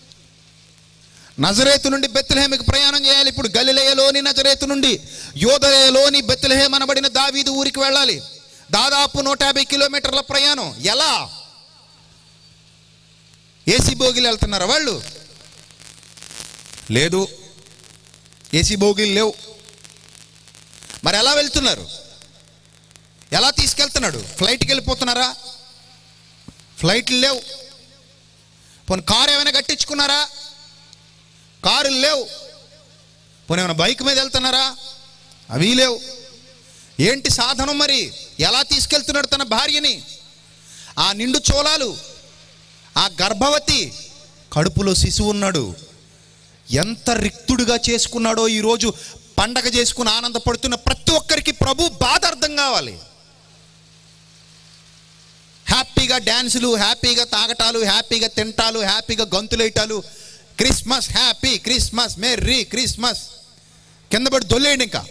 నజరేతు నుండి బెత్లహేమకి ప్రయాణం చేయాలి ఇప్పుడు గలిలయలోని నజరేతు నుండి యోదయలోని బెత్లహేమ్ అనబడిన దావీదు ఊరికి వెళ్ళాలి దాదాపు నూట యాభై కిలోమీటర్ల ప్రయాణం ఎలా ఏసీ బోగిలు వెళ్తున్నారా వాళ్ళు లేదు ఏసీ బోగిలు లేవు మరి ఎలా వెళ్తున్నారు ఎలా తీసుకెళ్తున్నాడు ఫ్లైట్కి వెళ్ళిపోతున్నారా ఫ్లైట్లు లేవు పోనీ కారు ఏమైనా కట్టించుకున్నారా కారులు లేవు పోనీ ఏమైనా బైక్ మీద వెళ్తున్నారా అవి లేవు ఏంటి సాధనం మరి ఎలా తీసుకెళ్తున్నాడు తన భార్యని ఆ నిండు చోళాలు ఆ గర్భవతి కడుపులో శిశువు ఉన్నాడు ఎంత రిక్తుడిగా చేసుకున్నాడో ఈరోజు పండగ చేసుకుని ఆనందపడుతున్న ప్రతి ఒక్కరికి ప్రభు బాధ అర్థం కావాలి హ్యాపీగా డ్యాన్సులు హ్యాపీగా తాగటాలు హ్యాపీగా తింటాలు హ్యాపీగా గంతులేయటాలు Christmas happy Christmas merry Christmas కింద పడి దొల్లేయండి ఇంకా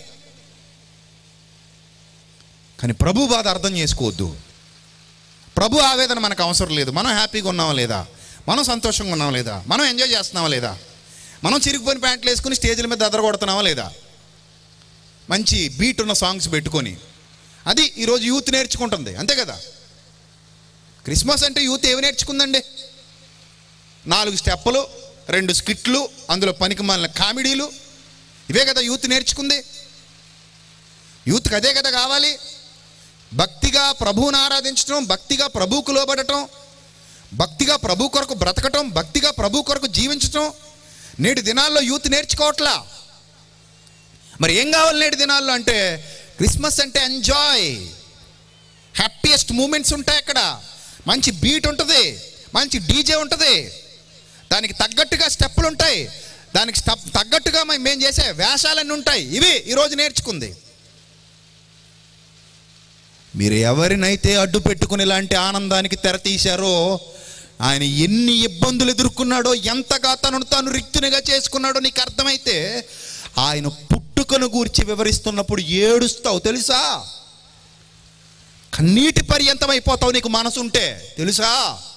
కానీ ప్రభు బాధ అర్థం చేసుకోవద్దు ప్రభు ఆవేదన మనకు అవసరం లేదు మనం హ్యాపీగా ఉన్నామా లేదా మనం సంతోషంగా ఉన్నామా లేదా మనం ఎంజాయ్ చేస్తున్నామా లేదా మనం చిరిగిపోయిన ప్యాంట్లు వేసుకుని స్టేజ్ల మీద దదర కొడుతున్నామా లేదా మంచి బీట్ ఉన్న సాంగ్స్ పెట్టుకొని అది ఈరోజు యూత్ నేర్చుకుంటుంది అంతే కదా క్రిస్మస్ అంటే యూత్ ఏమి నేర్చుకుందండి నాలుగు స్టెప్పులు రెండు స్కిట్లు అందులో పనికి మాలిన కామెడీలు ఇవే కదా యూత్ నేర్చుకుంది యూత్కి అదే కదా కావాలి భక్తిగా ప్రభువుని ఆరాధించడం భక్తిగా ప్రభువుకు లోబడటం భక్తిగా ప్రభు కొరకు బ్రతకటం భక్తిగా ప్రభు కొరకు జీవించటం నేటి దినాల్లో యూత్ నేర్చుకోవట్లా మరి ఏం కావాలి నేటి దినాల్లో అంటే క్రిస్మస్ అంటే ఎంజాయ్ హ్యాపీయెస్ట్ మూమెంట్స్ ఉంటాయి అక్కడ మంచి బీట్ ఉంటుంది మంచి డీజే ఉంటుంది దానికి తగ్గట్టుగా స్టెప్పులు ఉంటాయి దానికి స్టెప్ తగ్గట్టుగా మేము మేము చేసే వేషాలన్నీ ఉంటాయి ఇవి ఈరోజు నేర్చుకుంది మీరు ఎవరినైతే అడ్డు పెట్టుకుని ఇలాంటి ఆనందానికి తెర తీశారో ఆయన ఎన్ని ఇబ్బందులు ఎదుర్కొన్నాడో ఎంతగా తనను తాను రిక్తునిగా చేసుకున్నాడో నీకు అర్థమైతే ఆయన పుట్టుకను గూర్చి వివరిస్తున్నప్పుడు ఏడుస్తావు తెలుసా కన్నీటి పర్యంతం అయిపోతావు నీకు మనసు ఉంటే తెలుసా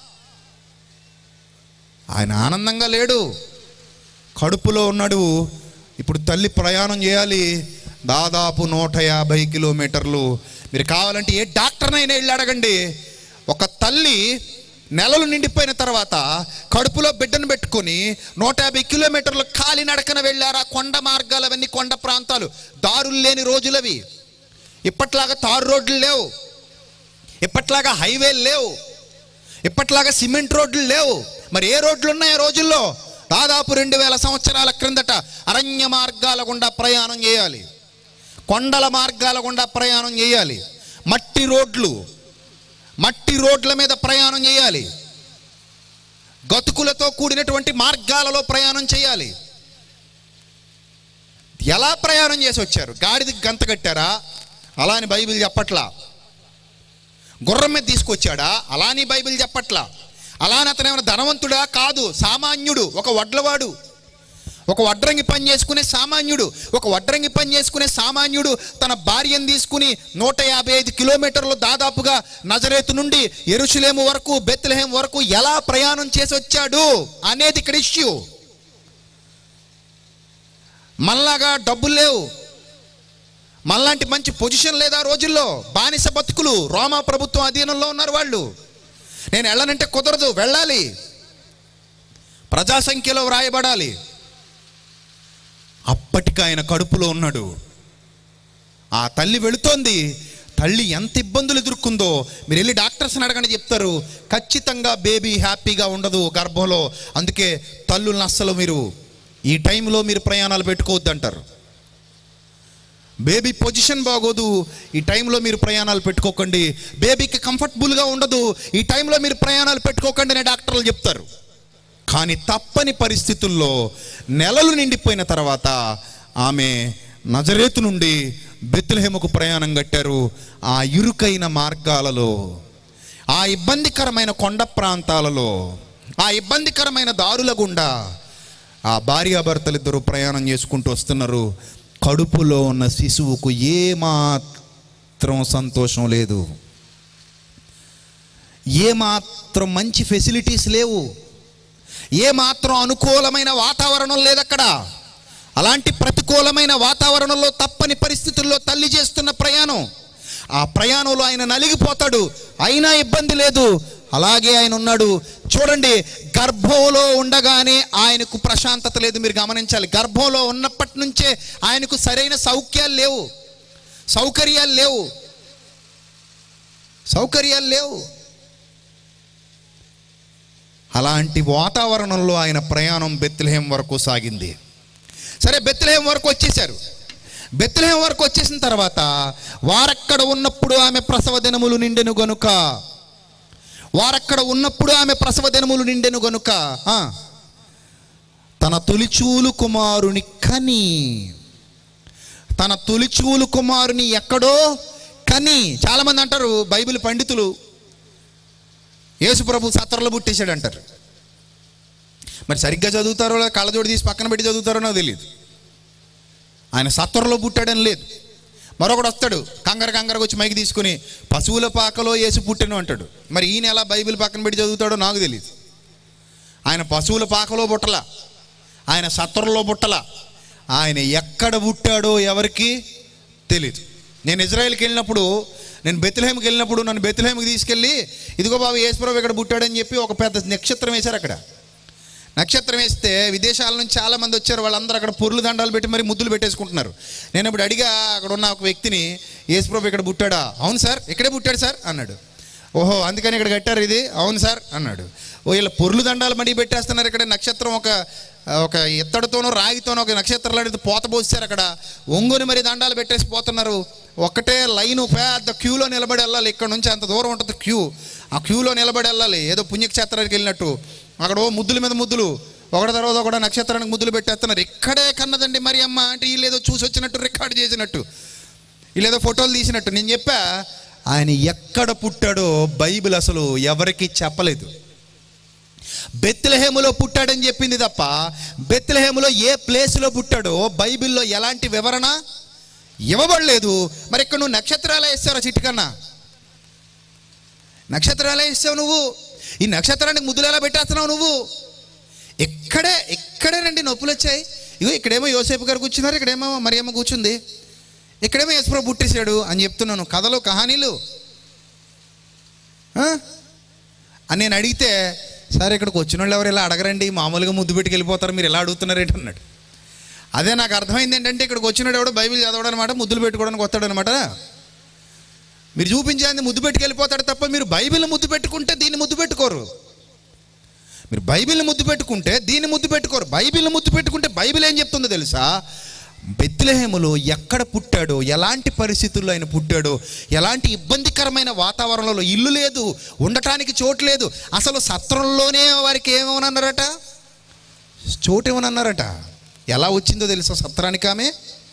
ఆయన ఆనందంగా లేడు కడుపులో ఉన్నాడు ఇప్పుడు తల్లి ప్రయాణం చేయాలి దాదాపు నూట యాభై కిలోమీటర్లు మీరు కావాలంటే ఏ డాక్టర్నైనా వెళ్ళి అడగండి ఒక తల్లి నెలలు నిండిపోయిన తర్వాత కడుపులో బిడ్డను పెట్టుకొని నూట యాభై కిలోమీటర్లు కాలి నడకన వెళ్ళారా కొండ మార్గాలు అవన్నీ కొండ ప్రాంతాలు దారులు లేని రోజులవి ఇప్పట్లాగా తారు రోడ్లు లేవు ఇప్పట్లాగా హైవేలు లేవు ఇప్పట్లాగా సిమెంట్ రోడ్లు లేవు మరి ఏ రోడ్లు ఉన్నాయి ఆ రోజుల్లో దాదాపు రెండు వేల సంవత్సరాల క్రిందట అరణ్య మార్గాల గుండా ప్రయాణం చేయాలి కొండల మార్గాల గుండా ప్రయాణం చేయాలి మట్టి రోడ్లు మట్టి రోడ్ల మీద ప్రయాణం చేయాలి గతుకులతో కూడినటువంటి మార్గాలలో ప్రయాణం చేయాలి ఎలా ప్రయాణం చేసి వచ్చారు గాడిదకి గంత కట్టారా అలా అని బైబిల్ చెప్పట్లా గుర్రం మీద తీసుకొచ్చాడా అలా అని బైబిల్ చెప్పట్లా అలా అని అతను ఏమైనా ధనవంతుడా కాదు సామాన్యుడు ఒక వడ్లవాడు ఒక వడ్రంగి పని చేసుకునే సామాన్యుడు ఒక వడ్రంగి పని చేసుకునే సామాన్యుడు తన భార్యను తీసుకుని నూట యాభై ఐదు కిలోమీటర్లు దాదాపుగా నజరేతు నుండి ఎరుషులేము వరకు బెత్లహేం వరకు ఎలా ప్రయాణం చేసి వచ్చాడు అనేది ఇక్కడ ఇష్యూ మనలాగా డబ్బులు లేవు మనలాంటి మంచి పొజిషన్ లేదా రోజుల్లో బానిస బతుకులు రోమా ప్రభుత్వం అధీనంలో ఉన్నారు వాళ్ళు నేను వెళ్ళనంటే కుదరదు వెళ్ళాలి ప్రజా సంఖ్యలో వ్రాయబడాలి అప్పటికి ఆయన కడుపులో ఉన్నాడు ఆ తల్లి వెళుతోంది తల్లి ఎంత ఇబ్బందులు ఎదుర్కొందో మీరు వెళ్ళి డాక్టర్స్ని అడగని చెప్తారు ఖచ్చితంగా బేబీ హ్యాపీగా ఉండదు గర్భంలో అందుకే తల్లులను అస్సలు మీరు ఈ టైంలో మీరు ప్రయాణాలు పెట్టుకోవద్దు అంటారు బేబీ పొజిషన్ బాగోదు ఈ టైంలో మీరు ప్రయాణాలు పెట్టుకోకండి బేబీకి కంఫర్టబుల్గా ఉండదు ఈ టైంలో మీరు ప్రయాణాలు పెట్టుకోకండి అని డాక్టర్లు చెప్తారు కానీ తప్పని పరిస్థితుల్లో నెలలు నిండిపోయిన తర్వాత ఆమె నజరేతు నుండి బెత్లహేముకు ప్రయాణం కట్టారు ఆ ఇరుకైన మార్గాలలో ఆ ఇబ్బందికరమైన కొండ ప్రాంతాలలో ఆ ఇబ్బందికరమైన దారుల గుండా ఆ భార్యాభర్తలిద్దరూ ప్రయాణం చేసుకుంటూ వస్తున్నారు కడుపులో ఉన్న శిశువుకు ఏమాత్రం సంతోషం లేదు ఏమాత్రం మంచి ఫెసిలిటీస్ లేవు ఏమాత్రం అనుకూలమైన వాతావరణం లేదు అక్కడ అలాంటి ప్రతికూలమైన వాతావరణంలో తప్పని పరిస్థితుల్లో తల్లి చేస్తున్న ప్రయాణం ఆ ప్రయాణంలో ఆయన నలిగిపోతాడు అయినా ఇబ్బంది లేదు అలాగే ఆయన ఉన్నాడు చూడండి గర్భంలో ఉండగానే ఆయనకు ప్రశాంతత లేదు మీరు గమనించాలి గర్భంలో ఉన్నప్పటి నుంచే ఆయనకు సరైన సౌఖ్యాలు లేవు సౌకర్యాలు లేవు సౌకర్యాలు లేవు అలాంటి వాతావరణంలో ఆయన ప్రయాణం బెత్లహేం వరకు సాగింది సరే బెత్లహేం వరకు వచ్చేసారు బెత్లహేం వరకు వచ్చేసిన తర్వాత వారక్కడ ఉన్నప్పుడు ఆమె ప్రసవ దినములు నిండెను గనుక వారక్కడ ఉన్నప్పుడు ఆమె ప్రసవ దినములు నిండెను గనుక ఆ, తన తొలిచూలు కుమారుని కని తన తొలిచూలు కుమారుని ఎక్కడో కని చాలామంది అంటారు బైబిల్ పండితులు యేసుప్రభు సత్రలో పుట్టేశాడు అంటారు మరి సరిగ్గా చదువుతారో లేదా కళ్ళజోడు తీసి పక్కన పెట్టి చదువుతారో నాకు తెలియదు ఆయన సత్వరలో పుట్టాడని లేదు మరొకడు వస్తాడు కంగారు కంగారుగా వచ్చి మైకి తీసుకుని పశువుల పాకలో వేసి పుట్టెను అంటాడు మరి ఈయన ఎలా బైబిల్ పక్కన పెట్టి చదువుతాడో నాకు తెలియదు ఆయన పశువుల పాకలో పుట్టలా ఆయన సత్వరలో పుట్టలా ఆయన ఎక్కడ పుట్టాడో ఎవరికి తెలియదు నేను ఇజ్రాయెల్కి వెళ్ళినప్పుడు నేను బెత్లహేమ్కి వెళ్ళినప్పుడు నన్ను బెత్లహేమ్కి తీసుకెళ్ళి ఇదిగో బాబు యేసుప్రభు ఇక్కడ పుట్టాడని చెప్పి ఒక పెద్ద నక్షత్రం వేశారు అక్కడ నక్షత్రం వేస్తే విదేశాల నుంచి చాలా మంది వచ్చారు వాళ్ళందరూ అక్కడ పొర్లు దండాలు పెట్టి మరి ముద్దులు పెట్టేసుకుంటున్నారు నేను ఇప్పుడు అడిగా అక్కడ ఉన్న ఒక వ్యక్తిని యేసుప్రభు ఇక్కడ పుట్టాడా అవును సార్ ఇక్కడే పుట్టాడు సార్ అన్నాడు ఓహో అందుకని ఇక్కడ కట్టారు ఇది అవును సార్ అన్నాడు ఓ ఇలా పొర్లు దండాలు మడి పెట్టేస్తున్నారు ఇక్కడ నక్షత్రం ఒక ఒక ఎత్తడితోనో రాగితోనో ఒక నక్షత్రం లాంటిది పోత పోసారు అక్కడ ఒంగుని మరి దండాలు పెట్టేసి పోతున్నారు ఒకటే లైను పెద్ద క్యూలో నిలబడి వెళ్ళాలి ఇక్కడ నుంచి అంత దూరం ఉంటుంది క్యూ ఆ క్యూలో నిలబడి వెళ్ళాలి ఏదో పుణ్యక్షేత్రానికి వెళ్ళినట్టు అక్కడ ఓ ముద్దుల మీద ముద్దులు ఒకటి తర్వాత ఒకటి నక్షత్రానికి ముద్దులు పెట్టేస్తున్నారు ఇక్కడే కన్నదండి మరి అమ్మ అంటే వీళ్ళు ఏదో చూసి వచ్చినట్టు రికార్డు చేసినట్టు వీళ్ళు ఏదో ఫోటోలు తీసినట్టు నేను చెప్పా ఆయన ఎక్కడ పుట్టాడో బైబిల్ అసలు ఎవరికి చెప్పలేదు బెత్లహేములో పుట్టాడని చెప్పింది తప్ప బెత్లహేములో ఏ ప్లేస్లో పుట్టాడో బైబిల్లో ఎలాంటి వివరణ ఇవ్వబడలేదు మరి ఇక్కడ నువ్వు నక్షత్రాలే ఇస్తారా చిట్టుకన్నా నక్షత్రాలే ఇస్తావు నువ్వు ఈ నక్షత్రానికి ముద్దులు ఎలా పెట్టేస్తున్నావు నువ్వు ఎక్కడే ఎక్కడే రండి నొప్పులు వచ్చాయి ఇగో ఇక్కడేమో యోసేపు గారు కూర్చున్నారు ఇక్కడేమో మరియమ్మ కూర్చుంది ఇక్కడేమో యశ్వరావు పుట్టేశాడు అని చెప్తున్నాను కథలు కహానీలు ఆ? అని నేను అడిగితే సార్ ఇక్కడికి వచ్చిన వాళ్ళు ఎవరు ఇలా అడగరండి మామూలుగా ముద్దు పెట్టుకు వెళ్ళిపోతారు మీరు ఎలా అడుగుతున్నారు ఏంటి అన్నాడు అదే నాకు అర్థమైంది ఏంటంటే ఇక్కడికి వచ్చినాడు ఎవడో బైబిల్ చదవడం అనమాట ముద్దులు పెట్టుకోవడానికి వస్తాడు అనమాట మీరు చూపించేది ముద్దు పెట్టుకెళ్ళిపోతాడు తప్ప మీరు బైబిల్ ముద్దు పెట్టుకుంటే దీన్ని ముద్దు పెట్టుకోరు మీరు బైబిల్ ముద్దు పెట్టుకుంటే దీన్ని ముద్దు పెట్టుకోరు బైబిల్ ముద్దు పెట్టుకుంటే బైబిల్ ఏం చెప్తుందో తెలుసా బెత్లెహేములో ఎక్కడ పుట్టాడో ఎలాంటి పరిస్థితుల్లో ఆయన పుట్టాడో ఎలాంటి ఇబ్బందికరమైన వాతావరణంలో ఇల్లు లేదు ఉండటానికి చోటు లేదు అసలు సత్రంలోనే వారికి ఏమన్నారట చోటు ఏమనన్నారట ఎలా వచ్చిందో తెలుసా సత్రానికి ఆమె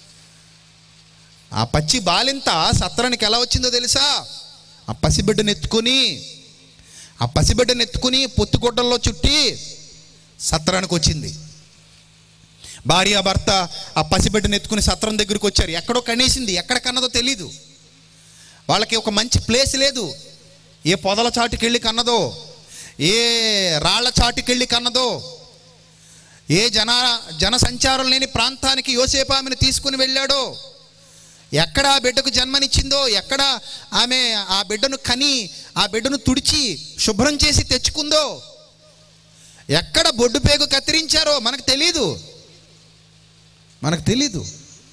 ఆ పచ్చి బాలింత సత్రానికి ఎలా వచ్చిందో తెలుసా ఆ పసిబిడ్డను ఎత్తుకొని ఆ పసిబిడ్డను ఎత్తుకుని పొత్తుగొడ్డల్లో చుట్టి సత్రానికి వచ్చింది భార్య భర్త ఆ పసిబిడ్డను ఎత్తుకుని సత్రం దగ్గరికి వచ్చారు ఎక్కడో కనేసింది ఎక్కడ కన్నదో తెలీదు వాళ్ళకి ఒక మంచి ప్లేస్ లేదు ఏ పొదల చాటుకెళ్ళి కన్నదో ఏ రాళ్ల చాటుకెళ్ళి కన్నదో ఏ జన జన సంచారం లేని ప్రాంతానికి యోసేపు ఆమెను తీసుకుని వెళ్ళాడో ఎక్కడ ఆ బిడ్డకు జన్మనిచ్చిందో ఎక్కడ ఆమె ఆ బిడ్డను కని ఆ బిడ్డను తుడిచి శుభ్రం చేసి తెచ్చుకుందో ఎక్కడ బొడ్డు పేగు కత్తిరించారో మనకు తెలీదు మనకు తెలీదు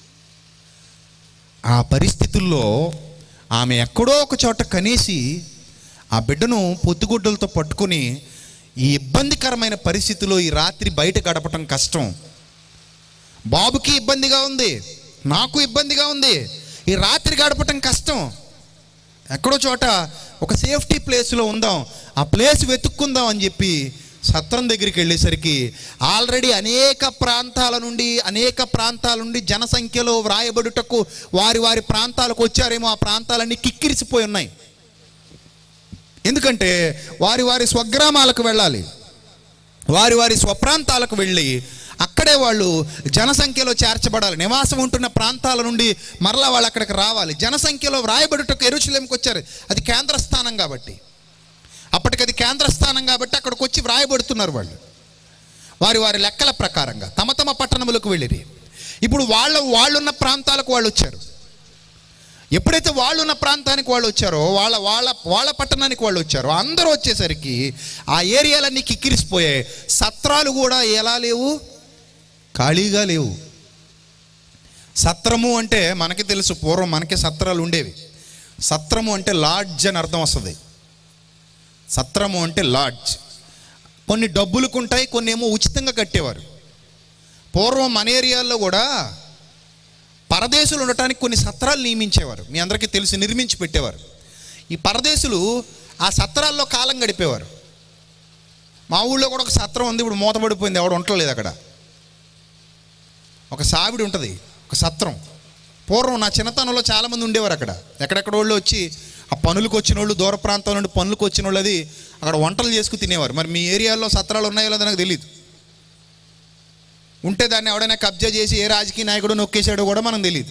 ఆ పరిస్థితుల్లో ఆమె ఎక్కడో ఒక చోట కనేసి ఆ బిడ్డను పొద్దుగుడ్డలతో పట్టుకొని ఈ ఇబ్బందికరమైన పరిస్థితిలో ఈ రాత్రి బయట గడపటం కష్టం బాబుకి ఇబ్బందిగా ఉంది నాకు ఇబ్బందిగా ఉంది ఈ రాత్రి గడపటం కష్టం ఎక్కడో చోట ఒక సేఫ్టీ ప్లేస్లో ఉందాం ఆ ప్లేస్ వెతుక్కుందాం అని చెప్పి సత్రం దగ్గరికి వెళ్ళేసరికి ఆల్రెడీ అనేక ప్రాంతాల నుండి అనేక ప్రాంతాల నుండి జనసంఖ్యలో వ్రాయబడుటకు వారి వారి ప్రాంతాలకు వచ్చారేమో ఆ ప్రాంతాలన్నీ కిక్కిరిసిపోయి ఉన్నాయి ఎందుకంటే వారి వారి స్వగ్రామాలకు వెళ్ళాలి వారి వారి స్వప్రాంతాలకు వెళ్ళి అక్కడే వాళ్ళు జనసంఖ్యలో చేర్చబడాలి నివాసం ఉంటున్న ప్రాంతాల నుండి మరలా వాళ్ళు అక్కడికి రావాలి జనసంఖ్యలో వ్రాయబడుటకు ఎరుశలేంకి వచ్చారు అది కేంద్ర స్థానం కాబట్టి అప్పటికి అది కేంద్ర స్థానం కాబట్టి అక్కడికి వచ్చి వ్రాయబడుతున్నారు వాళ్ళు వారి వారి లెక్కల ప్రకారంగా తమ తమ పట్టణములకు వెళ్ళిరి ఇప్పుడు వాళ్ళ వాళ్ళున్న ప్రాంతాలకు వాళ్ళు వచ్చారు ఎప్పుడైతే వాళ్ళు ఉన్న ప్రాంతానికి వాళ్ళు వచ్చారో వాళ్ళ వాళ్ళ వాళ్ళ పట్టణానికి వాళ్ళు వచ్చారో అందరూ వచ్చేసరికి ఆ ఏరియాలన్నీ కిక్కిరిసిపోయాయి సత్రాలు కూడా ఎలా లేవు ఖాళీగా లేవు సత్రము అంటే మనకి తెలుసు పూర్వం మనకి సత్రాలు ఉండేవి సత్రము అంటే లాడ్జ్ అని అర్థం వస్తుంది సత్రము అంటే లాడ్జ్ కొన్ని డబ్బులకు ఉంటాయి కొన్ని ఏమో ఉచితంగా కట్టేవారు పూర్వం మన ఏరియాల్లో కూడా పరదేశులు ఉండటానికి కొన్ని సత్రాలు నియమించేవారు మీ అందరికీ తెలిసి నిర్మించి పెట్టేవారు ఈ పరదేశులు ఆ సత్రాల్లో కాలం గడిపేవారు మా ఊళ్ళో కూడా ఒక సత్రం ఉంది ఇప్పుడు మూతపడిపోయింది ఎవడు ఉండలేదు అక్కడ ఒక సావిడి ఉంటుంది ఒక సత్రం పూర్వం నా చిన్నతనంలో చాలామంది ఉండేవారు అక్కడ ఎక్కడెక్కడ వాళ్ళు వచ్చి ఆ పనులకు వచ్చిన వాళ్ళు దూర ప్రాంతం నుండి పనులకు వచ్చిన వాళ్ళు అది అక్కడ వంటలు చేసుకుని తినేవారు మరి మీ ఏరియాలో సత్రాలు ఉన్నాయో లేదో నాకు తెలియదు ఉంటే దాన్ని ఎవడైనా కబ్జా చేసి ఏ రాజకీయ నాయకుడు నొక్కేసాడో కూడా మనకు తెలియదు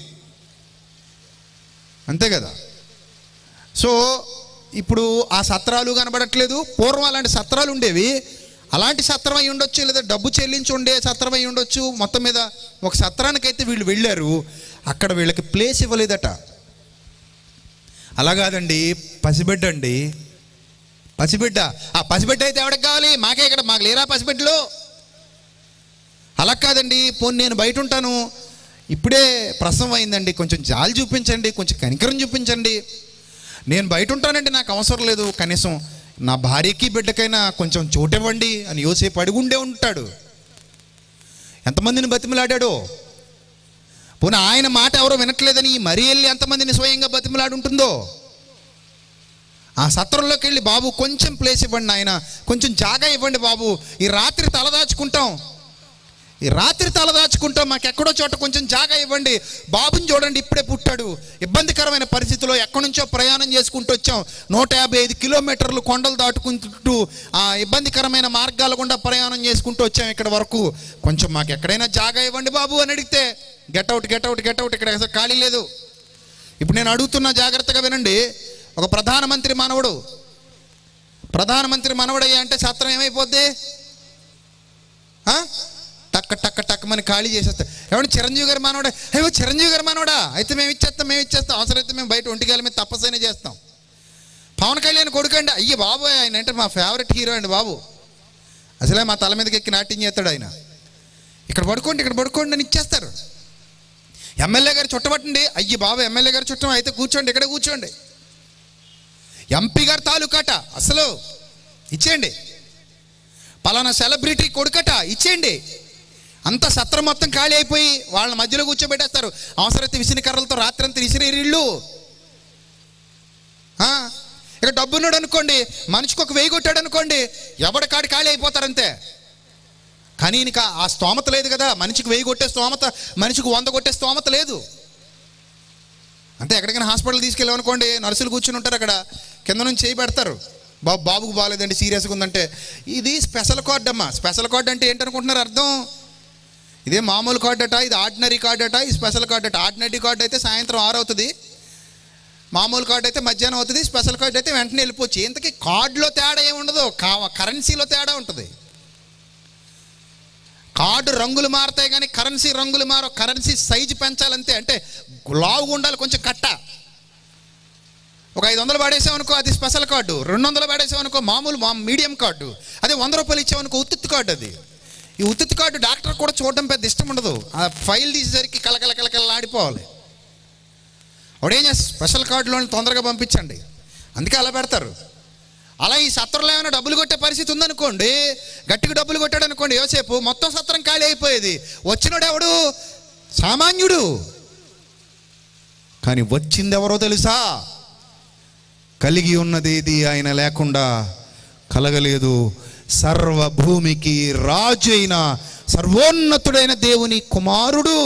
అంతే కదా సో ఇప్పుడు ఆ సత్రాలు కనబడట్లేదు పూర్వం అలాంటి సత్రాలు ఉండేవి అలాంటి సత్రం అయి ఉండొచ్చు లేదా డబ్బు చెల్లించి ఉండే సత్రం అయి ఉండొచ్చు మొత్తం మీద ఒక సత్రానికైతే వీళ్ళు వెళ్ళారు అక్కడ వీళ్ళకి ప్లేస్ ఇవ్వలేదట అలా కాదండి పసిబిడ్డ అండి పసిబిడ్డ ఆ పసిబిడ్డ అయితే ఎవరికి కావాలి మాకే ఇక్కడ మాకు లేరా పసిబిడ్డలు అలా కాదండి పోనీ నేను బయట ఉంటాను ఇప్పుడే ప్రసవం అయిందండి కొంచెం జాలి చూపించండి కొంచెం కనికరం చూపించండి నేను బయట ఉంటానండి నాకు అవసరం లేదు కనీసం నా భార్యకి బిడ్డకైనా కొంచెం చోటివ్వండి అని యోసేపు అడుగుండే ఉంటాడు ఎంతమందిని బతిమలాడాడో పోనీ ఆయన మాట ఎవరో వినట్లేదని మరీ వెళ్ళి ఎంతమందిని స్వయంగా బతిమలాడి ఉంటుందో ఆ సత్రంలోకి వెళ్ళి బాబు కొంచెం ప్లేస్ ఇవ్వండి ఆయన కొంచెం జాగా ఇవ్వండి బాబు ఈ రాత్రి తలదాచుకుంటాం ఈ రాత్రి తలదాచుకుంటాం మాకు ఎక్కడో చోట కొంచెం జాగా ఇవ్వండి బాబుని చూడండి ఇప్పుడే పుట్టాడు ఇబ్బందికరమైన పరిస్థితిలో ఎక్కడి నుంచో ప్రయాణం చేసుకుంటూ వచ్చాం నూట యాభై ఐదు కిలోమీటర్లు కొండలు దాటుకుంటూ ఆ ఇబ్బందికరమైన మార్గాల గుండా ప్రయాణం చేసుకుంటూ వచ్చాం ఇక్కడ వరకు కొంచెం మాకు ఎక్కడైనా జాగా ఇవ్వండి బాబు అని అడిగితే గెట్అవుట్ గెట్అవుట్ గెట్అవుట్ ఇక్కడ అసలు ఖాళీ లేదు ఇప్పుడు నేను అడుగుతున్నా జాగ్రత్తగా వినండి ఒక ప్రధానమంత్రి మనవడు ప్రధానమంత్రి మనవడయ్యా అంటే సత్రం ఏమైపోద్ది ఆ? టక్క టక్క టక్కమని ఖాళీ చేసేస్తారు ఏమంటే చిరంజీవి గారు మనవడా అయ్యో చిరంజీవి గారు మనవడా అయితే మేము ఇచ్చేస్తాం మేము ఇచ్చేస్తాం అవసరమైతే మేము బయట ఒంటికాల మీద తప్పసైనా చేస్తాం పవన్ కళ్యాణ్ కొడుకండి అయ్యి బాబు ఆయన అంటే మా ఫేవరెట్ హీరో అండి బాబు అసలే మా తల మీదకి ఎక్కి నాట్యం చేస్తాడు ఆయన ఇక్కడ పడుకోండి ఇక్కడ పడుకోండి అని ఇచ్చేస్తారు ఎమ్మెల్యే గారు చుట్టబట్టండి అయ్యి బాబు ఎమ్మెల్యే గారు చుట్టం అయితే కూర్చోండి ఇక్కడే కూర్చోండి ఎంపీ గారు తాలూకాట అసలు ఇచ్చేయండి పలానా సెలబ్రిటీ కొడుకట ఇచ్చేయండి అంత సత్రం మొత్తం ఖాళీ అయిపోయి వాళ్ళ మధ్యలో కూర్చోబెట్టేస్తారు అవసరమైతే విసిన కర్రలతో రాత్రంతా విసిరేరిళ్ళు ఆ, ఇక డబ్బున్నాడు అనుకోండి మనిషికి ఒక వెయ్యి కొట్టాడు అనుకోండి ఎవడి కాడి ఖాళీ అయిపోతారంతే కానీ ఈయనకి ఆ స్తోమత లేదు కదా మనిషికి వెయ్యి కొట్టే స్తోమత మనిషికి వంద కొట్టే స్తోమత లేదు అంతే ఎక్కడికైనా హాస్పిటల్ తీసుకెళ్ళామనుకోండి నర్సులు కూర్చుని ఉంటారు అక్కడ కింద నుంచి చేయి పెడతారు బాబు బాబుకు బాగాలేదండి సీరియస్గా ఉందంటే ఇది స్పెషల్ కార్డ్ అమ్మా స్పెషల్ కార్డ్ అంటే ఏంటనుకుంటున్నారు అర్థం ఇదే మామూలు కార్డ్ అట ఇది ఆర్డినరీ కార్డ్ అట ఇది స్పెషల్ కార్డ్ అట ఆర్డినరీ కార్డ్ అయితే సాయంత్రం ఆరు అవుతుంది మామూలు కార్డ్ అయితే మధ్యాహ్నం అవుతుంది స్పెషల్ కార్డ్ అయితే వెంటనే వెళ్ళిపోవచ్చు ఇంతకీ కార్డులో తేడా ఏమి ఉండదు కా- కరెన్సీలో తేడా ఉంటుంది కార్డు రంగులు మారుతాయి కానీ కరెన్సీ రంగులు మారో కరెన్సీ సైజు పెంచాలంతే అంటే లావుగా ఉండాలి కొంచెం కట్ట ఒక ఐదు వందలు పడేసామనుకో అది స్పెషల్ కార్డు రెండు వందలు పడేసామనుకో మామూలు మా మీడియం కార్డు అదే వంద రూపాయలు ఇచ్చామనుకో ఉత్తుత్తు కార్డు అది ఈ ఉత్తుత్తు కార్డు డాక్టర్ కూడా చూడడం పెద్ద ఇష్టం ఉండదు ఆ ఫైల్ తీసేసరికి కలకల కలకల ఆడిపోవాలి వాడేం చేస్తా స్పెషల్ కార్డులోని తొందరగా పంపించండి అందుకే అలా పెడతారు అలా ఈ సత్రంలో ఏమైనా డబ్బులు కొట్టే పరిస్థితి ఉందనుకోండి గట్టిగా డబ్బులు కొట్టాడు అనుకోండి యోసేపు మొత్తం సత్రం ఖాళీ అయిపోయేది వచ్చినోడు ఎవడు సామాన్యుడు కానీ వచ్చింది ఎవరో తెలుసా కలిగి ఉన్నది ఇది ఆయన లేకుండా కలగలేదు సర్వభూమికి రాజు అయిన సర్వోన్నతుడైన దేవుని కుమారుడు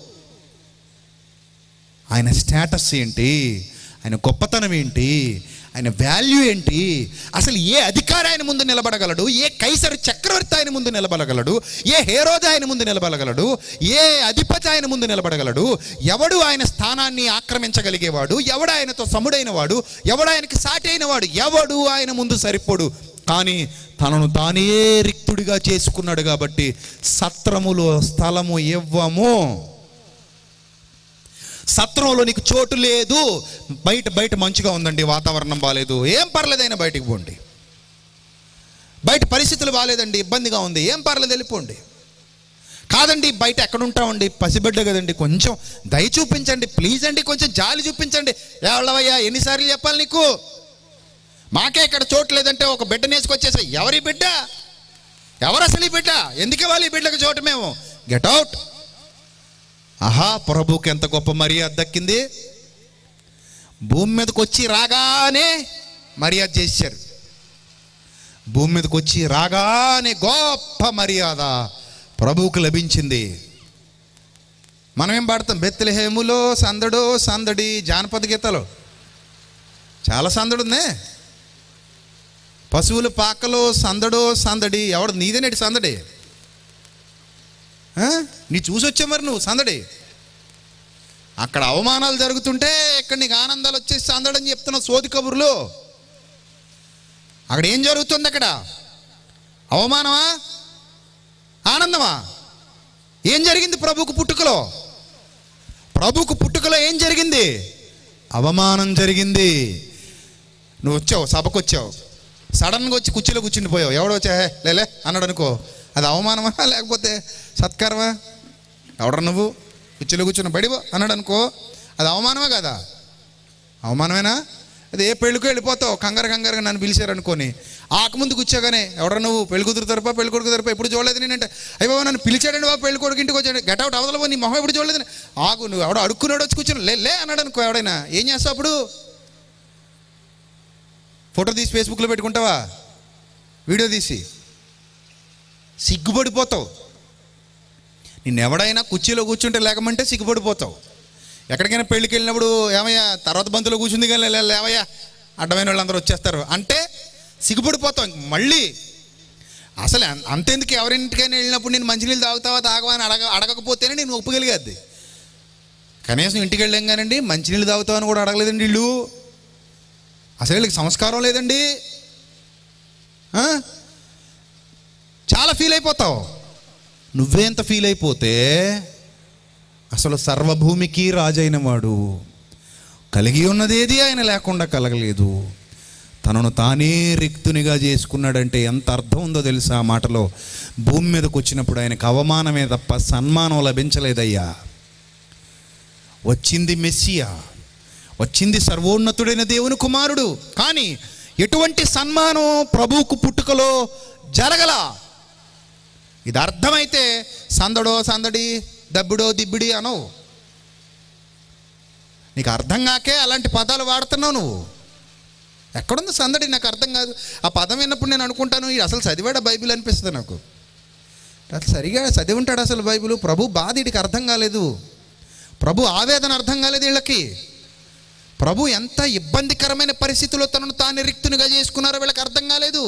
ఆయన స్టేటస్ ఏంటి ఆయన గొప్పతనం ఏంటి ఆయన వాల్యూ ఏంటి అసలు ఏ అధికారి ఆయన ముందు నిలబడగలడు ఏ కైసరు చక్రవర్తి ఆయన ముందు నిలబడగలడు ఏ హేరోద ఆయన ముందు నిలబడగలడు ఏ అధిపతి ఆయన ముందు నిలబడగలడు ఎవడు ఆయన స్థానాన్ని ఆక్రమించగలిగేవాడు ఎవడు ఆయనతో సముడైన వాడు ఎవడు ఆయనకి సాటి అయిన వాడు ఎవడు ఆయన ముందు సరిపోడు కానీ తనను తానే రిక్తుడిగా చేసుకున్నాడు కాబట్టి సత్రములో స్థలము ఇవ్వము సత్రంలో నీకు చోటు లేదు బయట బయట మంచిగా ఉందండి వాతావరణం బాగాలేదు ఏం పర్లేదైనా బయటికి పోండి బయట పరిస్థితులు బాగాలేదండి ఇబ్బందిగా ఉంది ఏం పర్లేదు వెళ్ళిపోండి కాదండి బయట ఎక్కడ ఉంటామండి పసిబిడ్డ కదండి కొంచెం దయ చూపించండి ప్లీజ్ అండి కొంచెం జాలి చూపించండి ఎవళ్ళవయ్యా ఎన్నిసార్లు చెప్పాలి నీకు మాకే ఇక్కడ చోటు లేదంటే ఒక బిడ్డ నేసుకొచ్చేసా ఎవరి బిడ్డ ఎవరు అసలు ఈ బిడ్డ ఎందుకు ఇవ్వాలి ఈ బిడ్డకు చోటు మేము గెట్ అవుట్ ఆహా ప్రభుకి ఎంత గొప్ప మర్యాద దక్కింది భూమి మీదకి వచ్చి రాగానే మర్యాద చేశారు భూమి మీదకి వచ్చి రాగానే గొప్ప మర్యాద ప్రభువుకు లభించింది మనం ఏం పాడతాం బెత్తలహేములో సందడో సందడి జానపద గీతాలు చాలా సందడి ఉందే పశువుల పాకలో సందడో సందడి ఎవడు నీదేనేటి సందడి ఆ? నీ చూసి వచ్చా మరి నువ్వు సందడి అక్కడ అవమానాలు జరుగుతుంటే ఇక్కడ నీకు ఆనందాలు వచ్చేసి సందడని చెప్తున్న సోది కబుర్లు అక్కడ ఏం జరుగుతుంది అక్కడ అవమానమా ఆనందమా ఏం జరిగింది ప్రభుకు పుట్టుకలో ప్రభుకు పుట్టుకలో ఏం జరిగింది అవమానం జరిగింది నువ్వు వచ్చావు సభకు వచ్చావు సడన్గా వచ్చి కుర్చీలో కూర్చుని పోయావు ఎవడో వచ్చా "హే, లేలే అన్నాడు అనుకో అది అవమానమా లేకపోతే సత్కారమా ఎవడ నువ్వు కుర్చీలో కూర్చుని బడిపో అన్నాడు అనుకో అది అవమానమా కదా అవమానమేనా అది ఏ పెళ్ళికో వెళ్ళిపోతావు కంగారు కంగారుగా నన్ను పిలిచారు అనుకోని ఆకముందు కూర్చోగానే ఎవడ నువ్వు పెళ్లి కూతురు తరపా పెళ్లి కొడుకు తరపా ఎప్పుడు చూడలేదు నేనంటే అయ్యో బాబు నన్ను పిలిచాడండి బాబు పెళ్లి కొడుకు ఇంటికి వచ్చాడు గెట్ అవుట్ అవతల పో, నీ మొహం ఎప్పుడు చూడలేదు నేను. ఆగు నువ్వు ఎవడో అడుక్కున్నాడు వచ్చి కూర్చొని లే లే అన్నాడు అనుకో ఎవడైనా ఏం చేస్తావు అప్పుడు ఫోటో తీసి ఫేస్బుక్లో పెట్టుకుంటావా వీడియో తీసి సిగ్గుపడిపోతావు నిన్ను ఎవడైనా కుర్చీలో కూర్చుంటే లేకమంటే సిగ్గుపడిపోతావు ఎక్కడికైనా పెళ్ళికి వెళ్ళినప్పుడు ఏమయ్యా తర్వాత బంతులో కూర్చుంది కానీ లే- లేవయ్యా అడ్డమైన వాళ్ళందరూ వచ్చేస్తారు అంటే సిగ్గుపడిపోతాం మళ్ళీ అసలు అం- అంతెందుకు ఎవరింటికైనా వెళ్ళినప్పుడు నేను మంచినీళ్ళు తాగుతావా తాగవా అని అడగ అడగకపోతేనే నేను ఒప్పుగలిగేది కనీసం ఇంటికి వెళ్ళాం కానండి మంచినీళ్ళు తాగుతావని కూడా అడగలేదండి వీళ్ళు అసలు వీళ్ళకి సంస్కారం లేదండి ఆ? చాలా ఫీల్ అయిపోతావు నువ్వేంత ఫీల్ అయిపోతే అసలు సర్వభూమికి రాజైన వాడు కలిగి ఉన్నదేది ఆయన లేకుండా కలగలేదు తనను తానే రిక్తునిగా చేసుకున్నాడంటే ఎంత అర్థం ఉందో తెలుసా ఆ మాటలో భూమి మీదకి వచ్చినప్పుడు ఆయనకు అవమానమే తప్ప సన్మానం లభించలేదయ్యా వచ్చింది మెస్సియా వచ్చింది సర్వోన్నతుడైన దేవుని కుమారుడు కానీ ఎటువంటి సన్మానం ప్రభువుకు పుట్టుకలో జరగల ఇది అర్థమైతే సందడో సందడి దబ్బుడో దిబ్బిడి అనవు నీకు అర్థం కాకే అలాంటి పదాలు వాడుతున్నావు నువ్వు ఎక్కడుంది సందడి నాకు అర్థం కాదు ఆ పదం విన్నప్పుడు నేను అనుకుంటాను "ఈడు అసలు చదివాడా బైబిల్ అనిపిస్తుంది నాకు అసలు సరిగా చదివి ఉంటాడు అసలు బైబిల్ ప్రభు బాధ వీడికి అర్థం కాలేదు ప్రభు ఆవేదన అర్థం కాలేదు వీళ్ళకి ప్రభు ఎంత ఇబ్బందికరమైన పరిస్థితుల్లో తనను తాను రిక్తునిగా చేసుకున్నారో వీళ్ళకి అర్థం కాలేదు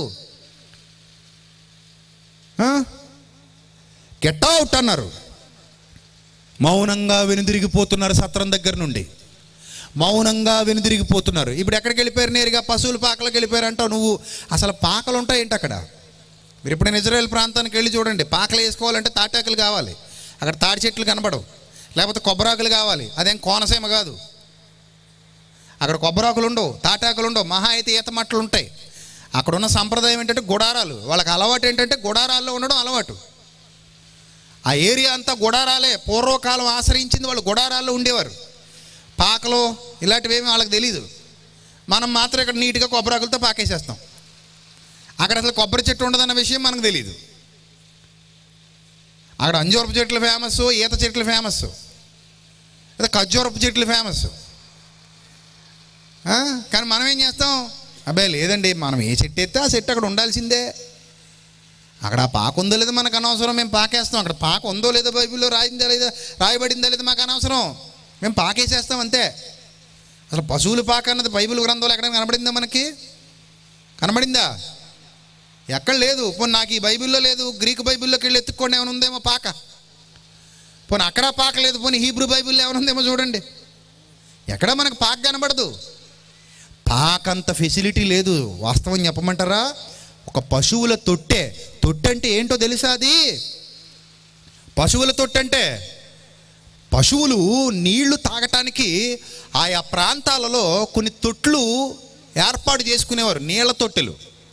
గెట్ అవుట్ అన్నారు మౌనంగా వెనుదిరిగిపోతున్నారు సత్రం దగ్గర నుండి మౌనంగా వెనుదిరిగిపోతున్నారు ఇప్పుడు ఎక్కడికి వెళ్ళిపోయారు నేరుగా పశువుల పాకలకు వెళ్ళిపోయారు అంటావు నువ్వు అసలు పాకలు ఉంటాయి ఏంటి అక్కడ మీరు ఎప్పుడైనా ఇజ్రాయెల్ ప్రాంతానికి వెళ్ళి చూడండి పాకలు వేసుకోవాలంటే తాటాకులు కావాలి అక్కడ తాడి చెట్లు కనబడవు లేకపోతే కొబ్బరాకులు కావాలి అదేం కోనసీమ కాదు అక్కడ కొబ్బరాకులు ఉండవు తాటాకులు ఉండవు మహా అయితే ఈత మట్టలు ఉంటాయి అక్కడ ఉన్న సంప్రదాయం ఏంటంటే గుడారాలు వాళ్ళకి అలవాటు ఏంటంటే గుడారాల్లో ఉండడం అలవాటు ఆ ఏరియా అంతా గుడారాలే పూర్వకాలం ఆశ్రయించింది వాళ్ళు గుడారాల్లో ఉండేవారు పాకలు ఇలాంటివి ఏమీ వాళ్ళకి తెలియదు మనం మాత్రం ఇక్కడ నీట్గా కొబ్బరాకులతో పాకేసేస్తాం అక్కడ అసలు కొబ్బరి చెట్టు ఉండదన్న విషయం మనకు తెలియదు అక్కడ అంజూరపు చెట్లు ఫేమస్ ఈత చెట్లు ఫేమస్ లేదా ఖర్జూరపు చెట్లు ఫేమస్ కానీ మనం ఏం చేస్తాం అబ్బాయి లేదండి మనం ఏ చెట్టు ఎత్తే ఆ చెట్టు అక్కడ ఉండాల్సిందే అక్కడ ఆ పాక ఉందో లేదో మనకు అనవసరం మేము పాకేస్తాం అక్కడ పాక ఉందో లేదో బైబిల్లో రాయిందా లేదా రాయబడిందా లేదా మాకు అనవసరం మేము పాకేసేస్తాం అంతే అసలు పశువుల పాక అన్నది బైబిల్ గ్రంథంలో ఎక్కడ కనబడిందా మనకి కనబడిందా ఎక్కడ లేదు పోనీ నాకు ఈ బైబిల్లో లేదు గ్రీకు బైబిల్లోకి వెళ్ళి ఎత్తుక్కోండి ఏమైనా ఉందేమో పాక పోనీ అక్కడ పాక లేదు పోనీ హీబ్రూ బైబిల్లో ఏమైనా ఉందేమో చూడండి ఎక్కడ మనకు పాక కనబడదు పాకంత ఫెసిలిటీ లేదు వాస్తవం చెప్పమంటారా ఒక పశువుల తొట్టె తొట్టె అంటే ఏంటో తెలుసా అది పశువుల తొట్టె అంటే పశువులు నీళ్లు తాగటానికి ఆయా ప్రాంతాలలో కొన్ని తొట్లు ఏర్పాటు చేసుకునేవారు నీళ్ల తొట్టెలు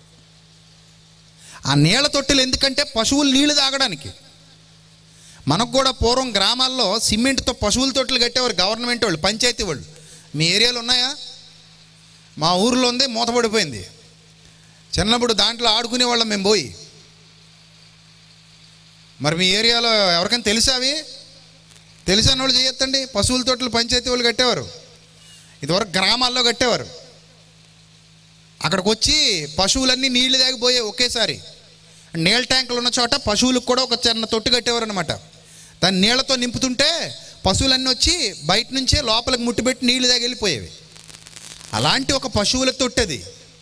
ఆ నీళ్ల తొట్టెలు ఎందుకంటే పశువులు నీళ్లు తాగడానికి మనకు కూడా పూర్వం గ్రామాల్లో సిమెంట్తో పశువుల తొట్టెలు కట్టేవారు గవర్నమెంట్ వాళ్ళు పంచాయతీ వాళ్ళు మీ ఏరియాలో ఉన్నాయా మా ఊరిలో ఉంది మూతపడిపోయింది చిన్నప్పుడు దాంట్లో ఆడుకునే వాళ్ళం మేము పోయి మరి మీ ఏరియాలో ఎవరికైనా తెలుసా అవి తెలిసిన వాళ్ళు చేయొద్దండి పశువుల తోటలు పంచాయతీ వాళ్ళు కట్టేవారు ఇదివరకు గ్రామాల్లో కట్టేవారు అక్కడికి వచ్చి పశువులన్నీ నీళ్లు తాగిపోయాయి ఒకేసారి నీళ్ళ ట్యాంకులు ఉన్న చోట పశువులకు కూడా ఒక చిన్న తొట్టు కట్టేవారు అనమాట దాన్ని నీళ్లతో నింపుతుంటే పశువులన్నీ వచ్చి బయట నుంచే లోపలికి ముట్టుబెట్టి నీళ్లు తాగి వెళ్ళిపోయేవి అలాంటి ఒక పశువుల తొట్టి అది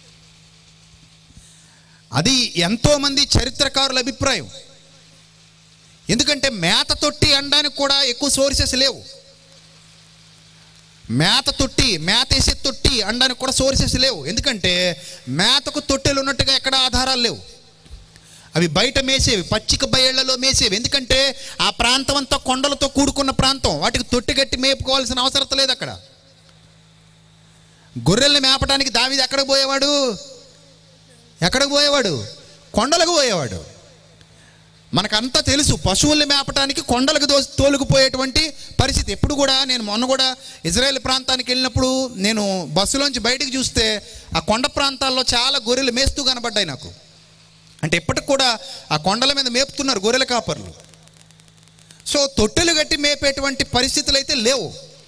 అది ఎంతోమంది చరిత్రకారుల అభిప్రాయం ఎందుకంటే మేత తొట్టి అనడానికి కూడా ఎక్కువ సోర్సెస్ లేవు మేత తొట్టి మేత వేసే తొట్టి అనడానికి కూడా సోర్సెస్ లేవు ఎందుకంటే మేతకు తొట్టెలు ఉన్నట్టుగా ఎక్కడ ఆధారాలు లేవు అవి బయట మేసేవి పచ్చిక బయళ్లలో మేసేవి ఎందుకంటే ఆ ప్రాంతం అంతా కొండలతో కూడుకున్న ప్రాంతం వాటికి తొట్టి కట్టి మేపుకోవాల్సిన అవసరం లేదు అక్కడ గొర్రెల్ని మేపడానికి దావిది ఎక్కడికి పోయేవాడు ఎక్కడికి పోయేవాడు కొండలకు పోయేవాడు మనకంతా తెలుసు పశువుల్ని మేపటానికి కొండలకు దో తోలుకుపోయేటువంటి పరిస్థితి ఎప్పుడు కూడా నేను మొన్న కూడా ఇజ్రాయెల్ ప్రాంతానికి వెళ్ళినప్పుడు నేను బస్సులోంచి బయటికి చూస్తే ఆ కొండ ప్రాంతాల్లో చాలా గొర్రెలు మేస్తూ కనబడ్డాయి నాకు అంటే ఇప్పటికి కూడా ఆ కొండల మీద మేపుతున్నారు గొర్రెల కాపర్లు సో తొట్టెలు కట్టి మేపేటువంటి పరిస్థితులు అయితే లేవు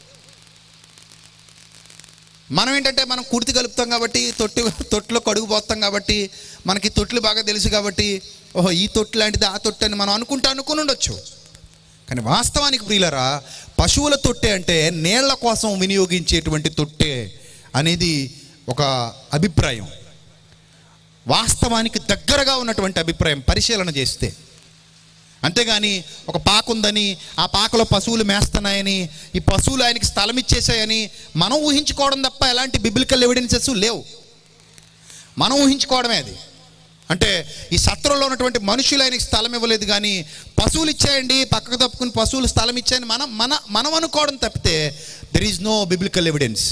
మనం ఏంటంటే మనం కుర్తి కలుపుతాం కాబట్టి తొట్టి తొట్టులో కడుగు పోస్తాం కాబట్టి మనకి తొట్లు బాగా తెలుసు కాబట్టి ఓహో ఈ తొట్టు లాంటిది ఆ తొట్టు అని మనం అనుకుంటా అనుకుని ఉండొచ్చు కానీ వాస్తవానికి ప్రియులరా పశువుల తొట్టె అంటే నీళ్ల కోసం వినియోగించేటువంటి తొట్టె అనేది ఒక అభిప్రాయం వాస్తవానికి దగ్గరగా ఉన్నటువంటి అభిప్రాయం పరిశీలన చేస్తే అంతేగాని ఒక పాక ఉందని ఆ పాకలో పశువులు మేస్తున్నాయని ఈ పశువులు ఆయనకి స్థలం ఇచ్చేసాయని మనం ఊహించుకోవడం తప్ప ఎలాంటి బిబిలికల్ ఎవిడెన్సెస్ లేవు మనం ఊహించుకోవడమే అది అంటే ఈ సత్రంలో ఉన్నటువంటి మనుషులు ఆయనకి స్థలం ఇవ్వలేదు కానీ పశువులు ఇచ్చాయండి పక్కకు తప్పుకుని పశువులు స్థలం ఇచ్చాయని మనం మన మనం అనుకోవడం తప్పితే there is no biblical evidence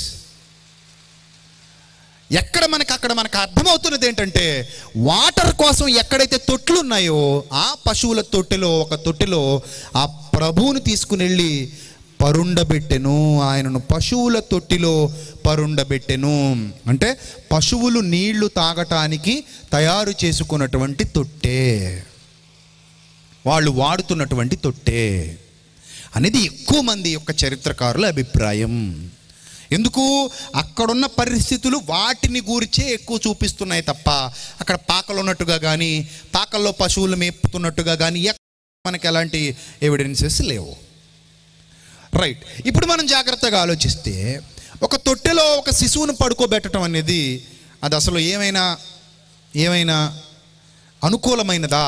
ఎక్కడ మనకు అక్కడ మనకు అర్థమవుతున్నది ఏంటంటే వాటర్ కోసం ఎక్కడైతే తొట్లు ఉన్నాయో ఆ పశువుల తొట్టెలో ఒక తొట్టెలో ఆ ప్రభువుని తీసుకుని వెళ్ళి పరుండబెట్టెను ఆయనను పశువుల తొట్టిలో పరుండబెట్టెను అంటే పశువులు నీళ్లు తాగటానికి తయారు చేసుకున్నటువంటి తొట్టె వాళ్ళు వాడుతున్నటువంటి తొట్టె అనేది ఎక్కువ మంది యొక్క చరిత్రకారుల అభిప్రాయం ఎందుకు అక్కడున్న పరిస్థితులు వాటిని గూర్చే ఎక్కువ చూపిస్తున్నాయి తప్ప అక్కడ పాకలు ఉన్నట్టుగా కానీ పాకల్లో పశువులు మేపుతున్నట్టుగా కానీ ఎక్కడ మనకి ఎలాంటి ఎవిడెన్సెస్ లేవు రైట్ ఇప్పుడు మనం జాగ్రత్తగా ఆలోచిస్తే ఒక తొట్టెలో ఒక శిశువును పడుకోబెట్టడం అనేది అది అసలు ఏమైనా ఏమైనా అనుకూలమైనదా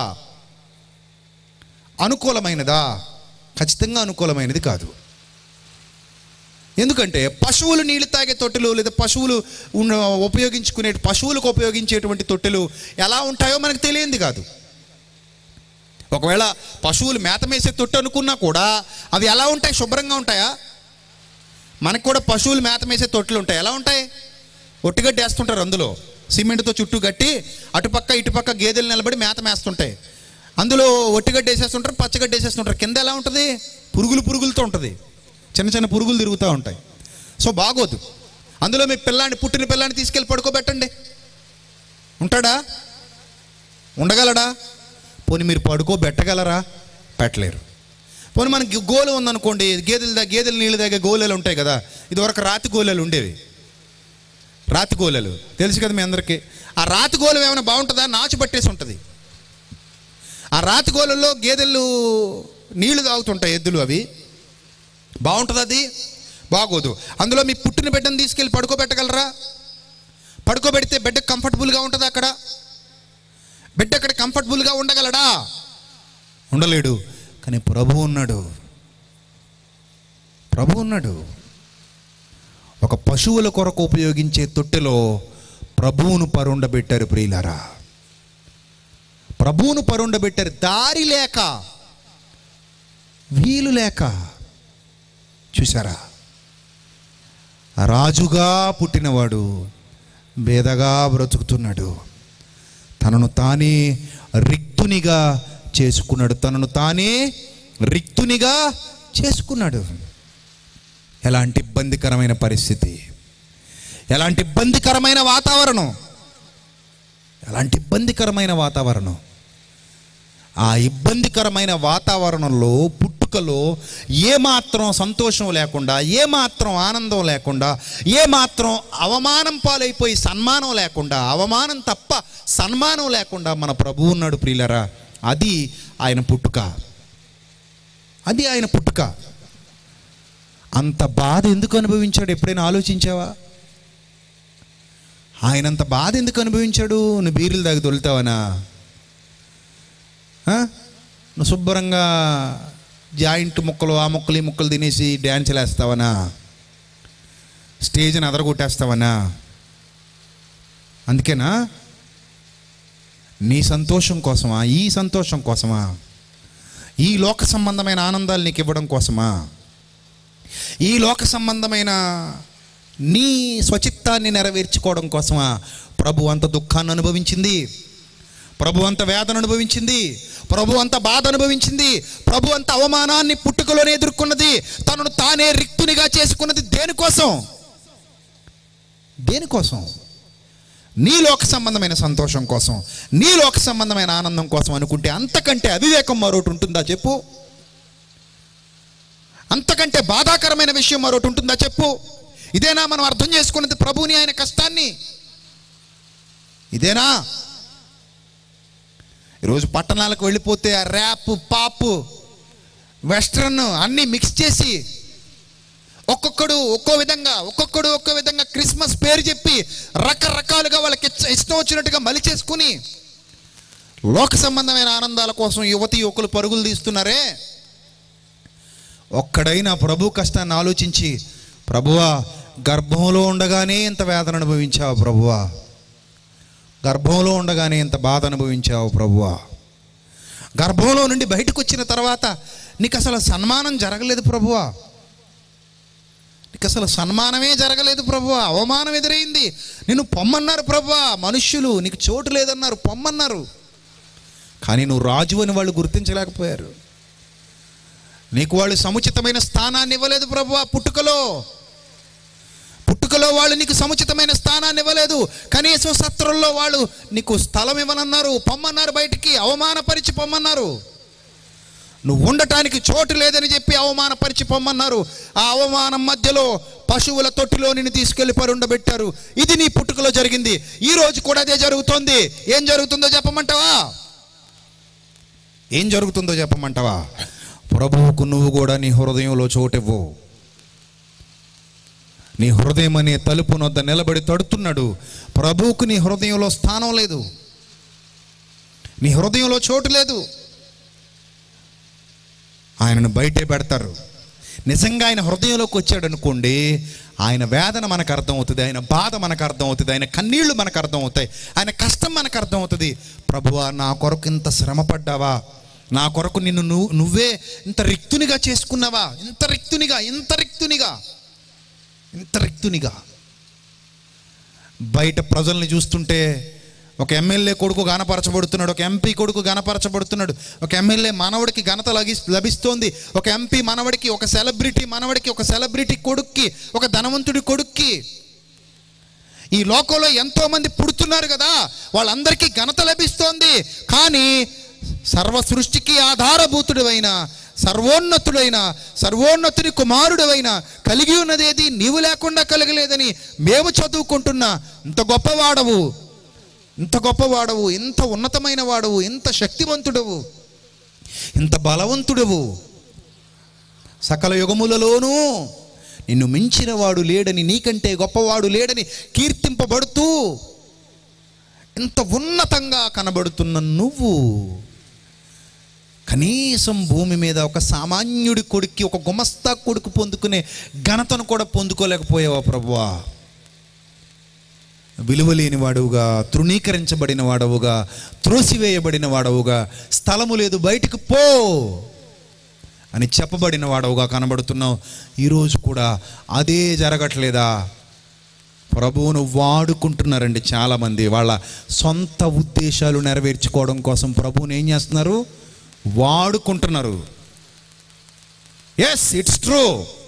అనుకూలమైనదా ఖచ్చితంగా అనుకూలమైనది కాదు ఎందుకంటే పశువులు నీళ్లు తాగే తొట్టెలు లేదా పశువులు ఉన్న- ఉపయోగించుకునే పశువులకు ఉపయోగించేటువంటి తొట్టెలు ఎలా ఉంటాయో మనకు తెలియంది కాదు ఒకవేళ పశువులు మేత మేసే తొట్టు అనుకున్నా కూడా అవి ఎలా ఉంటాయి శుభ్రంగా ఉంటాయా మనకు కూడా పశువులు మేత మేసే తొట్టెలు ఉంటాయి ఎలా ఉంటాయి ఒట్టిగడ్డి వేస్తుంటారు అందులో సిమెంట్తో చుట్టూ కట్టి అటుపక్క ఇటుపక్క గేదెలు నిలబడి మేత మేస్తుంటాయి అందులో ఒట్టిగడ్డ వేసేస్తుంటారు పచ్చగడ్డ వేసేస్తుంటారు కింద ఎలా ఉంటుంది పురుగులు పురుగులతో ఉంటుంది చిన్న చిన్న పురుగులు తిరుగుతూ ఉంటాయి సో బాగోదు అందులో మీ పిల్లాన్ని పుట్టిన పిల్లాన్ని తీసుకెళ్ళి పడుకోబెట్టండి ఉంటాడా ఉండగలడా పోనీ మీరు పడుకోబెట్టగలరా పెట్టలేరు పోనీ మనకి గోలు ఉందనుకోండి గేదెలు దా- గేదెలు నీళ్ళు దగ్గర గోళెలు ఉంటాయి కదా ఇదివరకు రాతి గోళెలు ఉండేవి రాతి గోళెలు తెలుసు కదా మీ అందరికీ ఆ రాతి గోళం ఏమైనా బాగుంటుందా నాచు పట్టేసి ఉంటుంది ఆ రాతి గోళల్లో గేదెలు నీళ్లు తాగుతుంటాయి ఎద్దులు అవి బాగుంటుంది అది బాగోదు అందులో మీ పుట్టిన బిడ్డను తీసుకెళ్ళి పడుకోబెట్టగలరా పడుకోబెడితే బిడ్డ కంఫర్టబుల్గా ఉంటుంది అక్కడ బిడ్డ అక్కడ కంఫర్టబుల్గా ఉండగలడా ఉండలేడు కానీ ప్రభు ఉన్నాడు ప్రభు ఉన్నాడు ఒక పశువుల కొరకు ఉపయోగించే తొట్టెలో ప్రభువును పరుండబెట్టారు ప్రియులారా ప్రభువును పరుండబెట్టారు దారి లేక వీలు లేక చూసారా రాజుగా పుట్టినవాడు బేదగా బ్రతుకుతున్నాడు తనను తానే రిక్తునిగా చేసుకున్నాడు తనను తానే రిక్తునిగా చేసుకున్నాడు ఎలాంటి ఇబ్బందికరమైన పరిస్థితి ఎలాంటి ఇబ్బందికరమైన వాతావరణం ఎలాంటి ఇబ్బందికరమైన వాతావరణం ఆ ఇబ్బందికరమైన వాతావరణంలో పుట్టుకలో ఏమాత్రం సంతోషం లేకుండా ఏమాత్రం ఆనందం లేకుండా ఏమాత్రం అవమానం పాలైపోయి సన్మానం లేకుండా అవమానం తప్ప సన్మానం లేకుండా మన ప్రభువు ఉన్నాడు ప్రియులరా అది ఆయన పుట్టుక అది ఆయన పుట్టుక అంత బాధ ఎందుకు అనుభవించాడు ఎప్పుడైనా ఆలోచించావా ఆయనంత బాధ ఎందుకు అనుభవించాడు నువ్వు బీరులు దాగి తొలుతావనా ఆ? నువ్వు శుభ్రంగా జాయింట్ ముక్కలు ఆ ముక్కలు ఈ ముక్కలు తినేసి డ్యాన్సులు వేస్తావనా స్టేజ్ని అదరగొట్టేస్తావనా అందుకేనా నీ సంతోషం కోసమా ఈ సంతోషం కోసమా ఈ లోక సంబంధమైన ఆనందాలు నీకు ఇవ్వడం కోసమా ఈ లోక సంబంధమైన నీ స్వచిత్తాన్ని నెరవేర్చుకోవడం కోసమా ప్రభు అంత దుఃఖాన్ని అనుభవించింది ప్రభు అంత వేదన అనుభవించింది ప్రభు అంత బాధ అనుభవించింది ప్రభు అంత అవమానాన్ని పుట్టుకలోనే ఎదుర్కొన్నది తనను తానే రిక్తునిగా చేసుకున్నది దేనికోసం దేనికోసం నీ లోక సంబంధమైన సంతోషం కోసం నీ లోక సంబంధమైన ఆనందం కోసం అనుకుంటే అంతకంటే అవివేకం మరొకటి ఉంటుందా చెప్పు అంతకంటే బాధాకరమైన విషయం మరొకటి ఉంటుందా చెప్పు ఇదేనా మనం అర్థం చేసుకున్నది ప్రభుని ఆయన కష్టాన్ని ఇదేనా ఈరోజు పట్టణాలకు వెళ్ళిపోతే ఆ ర్యాప్ పాప్ వెస్ట్రన్ అన్నీ మిక్స్ చేసి ఒక్కొక్కడు ఒక్కో విధంగా ఒక్కొక్కడు ఒక్కో విధంగా క్రిస్మస్ పేరు చెప్పి రకరకాలుగా వాళ్ళకి ఇచ్చ- ఇష్టం వచ్చినట్టుగా మలి చేసుకుని లోక సంబంధమైన ఆనందాల కోసం యువతి యువకులు పరుగులు తీస్తున్నారే ఒక్కడైనా ప్రభు కష్టాన్ని ఆలోచించి ప్రభువా గర్భంలో ఉండగానే ఇంత వేదన అనుభవించావు ప్రభువా గర్భంలో ఉండగానే ఇంత బాధ అనుభవించావు ప్రభువా గర్భంలో నుండి బయటకు వచ్చిన తర్వాత నీకు అసలు సన్మానం జరగలేదు ప్రభువా నీకు అసలు సన్మానమే జరగలేదు ప్రభువా అవమానం ఎదురైంది నిన్ను పొమ్మన్నారు ప్రభువా మనుష్యులు నీకు చోటు లేదన్నారు పొమ్మన్నారు కానీ నువ్వు రాజు అని వాళ్ళు గుర్తించలేకపోయారు నీకు వాళ్ళు సముచితమైన స్థానాన్ని ఇవ్వలేదు ప్రభువా పుట్టుకలో పుట్టుకలో వాళ్ళు నీకు సముచితమైన స్థానాన్ని ఇవ్వలేదు కనీసం సత్రంలో వాళ్ళు నీకు స్థలం ఇవ్వనన్నారు పొమ్మన్నారు బయటికి అవమానపరిచి పొమ్మన్నారు నువ్వు ఉండటానికి చోటు లేదని చెప్పి అవమానపరిచి పొమ్మన్నారు ఆ అవమానం మధ్యలో పశువుల తొట్టిలో నిన్ను తీసుకెళ్లి పరుండబెట్టారు ఇది నీ పుట్టుకలో జరిగింది ఈ రోజు కూడా అదే జరుగుతోంది ఏం జరుగుతుందో చెప్పమంటావా ఏం జరుగుతుందో చెప్పమంటావా ప్రభువుకు నువ్వు కూడా నీ హృదయంలో చోటివ్వు నీ హృదయం అనే తలుపు నొద్ద నిలబడి తడుతున్నాడు ప్రభువుకు నీ హృదయంలో స్థానం లేదు నీ హృదయంలో చోటు లేదు ఆయనను బయటే పెడతారు నిజంగా ఆయన హృదయంలోకి వచ్చాడు అనుకోండి ఆయన వేదన మనకు అర్థమవుతుంది ఆయన బాధ మనకు అర్థమవుతుంది ఆయన కన్నీళ్లు మనకు అర్థమవుతాయి ఆయన కష్టం మనకు అర్థమవుతుంది ప్రభువా నా కొరకు ఇంత శ్రమ పడ్డావా నా కొరకు నిన్ను నువ్వు నువ్వే ఇంత రిక్తునిగా చేసుకున్నావా ఇంత రిక్తునిగా ఇంత రిక్తునిగా ఇంత రిక్తునిగా బయట ప్రజల్ని చూస్తుంటే ఒక ఎమ్మెల్యే కొడుకు గనపరచబడుతున్నాడు ఒక ఎంపీ కొడుకు గనపరచబడుతున్నాడు ఒక ఎమ్మెల్యే మనవడికి ఘనత లగి లభిస్తోంది ఒక ఎంపీ మనవడికి ఒక సెలబ్రిటీ మనవడికి ఒక సెలబ్రిటీ కొడుక్కి ఒక ధనవంతుడి కొడుక్కి ఈ లోకంలో ఎంతో మంది పుడుతున్నారు కదా వాళ్ళందరికీ ఘనత లభిస్తోంది కానీ సర్వ సృష్టికి ఆధారభూతుడైన సర్వోన్నతుడైన సర్వోన్నతుడి కుమారుడైన కలిగి ఉన్నదేది నీవు లేకుండా కలగలేదని మేము చదువుకుంటున్నా ఇంత గొప్పవాడవు ఇంత గొప్పవాడవు ఇంత ఉన్నతమైన వాడవు ఇంత శక్తివంతుడవు ఇంత బలవంతుడవు సకల యుగములలోనూ నిన్ను మించిన వాడు లేడని నీకంటే గొప్పవాడు లేడని కీర్తింపబడుతూ ఇంత ఉన్నతంగా కనబడుతున్న నువ్వు కనీసం భూమి మీద ఒక సామాన్యుడి కొడుక్కి ఒక గుమస్తా కొడుకు పొందుకునే ఘనతను కూడా పొందుకోలేకపోయావా ప్రభువా విలువలేని వాడవుగా తృణీకరించబడిన వాడవుగా త్రోసివేయబడిన వాడవుగా స్థలము లేదు బయటికి పో అని చెప్పబడిన వాడవుగా కనబడుతున్నావు ఈరోజు కూడా అదే జరగట్లేదా ప్రభువును వాడుకుంటున్నారండి చాలామంది వాళ్ళ సొంత ఉద్దేశాలు నెరవేర్చుకోవడం కోసం ప్రభువుని ఏం చేస్తున్నారు వాడుకుంటున్నారు yes it's true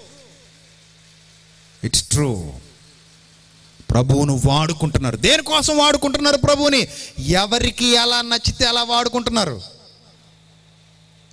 it's true ప్రభువును వాడుకుంటున్నారు దేనికోసం వాడుకుంటున్నారు ప్రభువుని ఎవరికి ఎలా నచ్చితే అలా వాడుకుంటున్నారు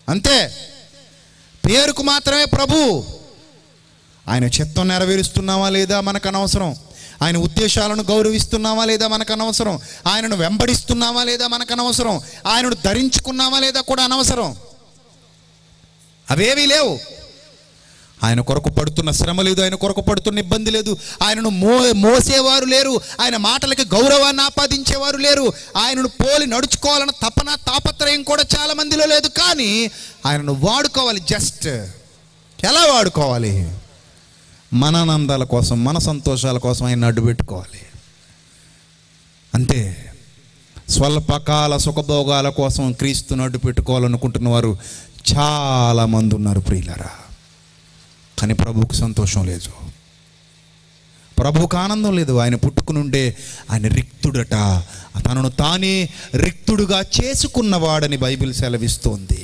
అంతే పేరుకు మాత్రమే ప్రభు ఆయన చిత్తం నెరవేరుస్తున్నావా లేదా మనకు అనవసరం ఆయన ఉద్దేశాలను గౌరవిస్తున్నావా లేదా మనకు అనవసరం ఆయనను వెంబడిస్తున్నావా లేదా మనకు అనవసరం ఆయనను ధరించుకున్నావా లేదా కూడా అనవసరం అవేవీ లేవు ఆయన కొరకు పడుతున్న శ్రమ లేదు ఆయన కొరకు పడుతున్న ఇబ్బంది లేదు ఆయనను మో మోసేవారు లేరు ఆయన మాటలకి గౌరవాన్ని ఆపాదించేవారు లేరు ఆయనను పోలి నడుచుకోవాలన్న తపన తాపత్రయం కూడా చాలా మందిలో లేదు కానీ ఆయనను వాడుకోవాలి జస్ట్ ఎలా వాడుకోవాలి మన ఆనందాల కోసం మన సంతోషాల కోసం ఆయన అడ్డు పెట్టుకోవాలి అంతే స్వల్పకాల సుఖభోగాల కోసం క్రీస్తును అడ్డు పెట్టుకోవాలనుకుంటున్న వారు చాలామంది ఉన్నారు ప్రియులరా కానీ ప్రభువుకు సంతోషం లేదు ప్రభువుకు ఆనందం లేదు ఆయన పుట్టుకునుండే ఆయన రిక్తుడట తనను తానే రిక్తుడుగా చేసుకున్నవాడని బైబిల్ సెలవిస్తోంది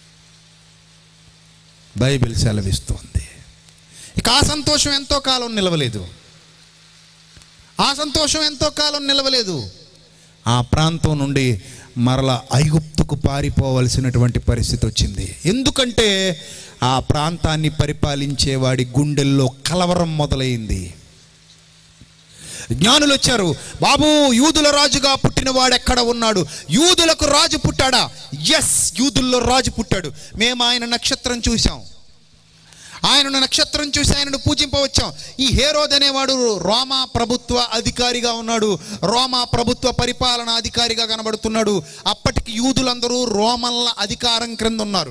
బైబిల్ సెలవిస్తోంది ఇక ఆ సంతోషం ఎంతో కాలం నిలవలేదు ఆ సంతోషం ఎంతో కాలం నిలవలేదు ఆ ప్రాంతం నుండి మరల ఐగుప్తుకు పారిపోవలసినటువంటి పరిస్థితి వచ్చింది ఎందుకంటే ఆ ప్రాంతాన్ని పరిపాలించేవాడి గుండెల్లో కలవరం మొదలైంది జ్ఞానులు వచ్చారు బాబు యూదుల రాజుగా పుట్టినవాడు ఎక్కడ ఉన్నాడు యూదులకు రాజు పుట్టాడా ఎస్ యూదుల్లో రాజు పుట్టాడు మేము ఆయన నక్షత్రం చూసాం ఆయనను నక్షత్రం చూసి ఆయనను పూజింపవచ్చాం ఈ హేరోద్ అనేవాడు రోమా ప్రభుత్వ అధికారిగా ఉన్నాడు రోమా ప్రభుత్వ పరిపాలన అధికారిగా కనబడుతున్నాడు అప్పటికి యూదులందరూ రోమన్ల అధికారం క్రింద ఉన్నారు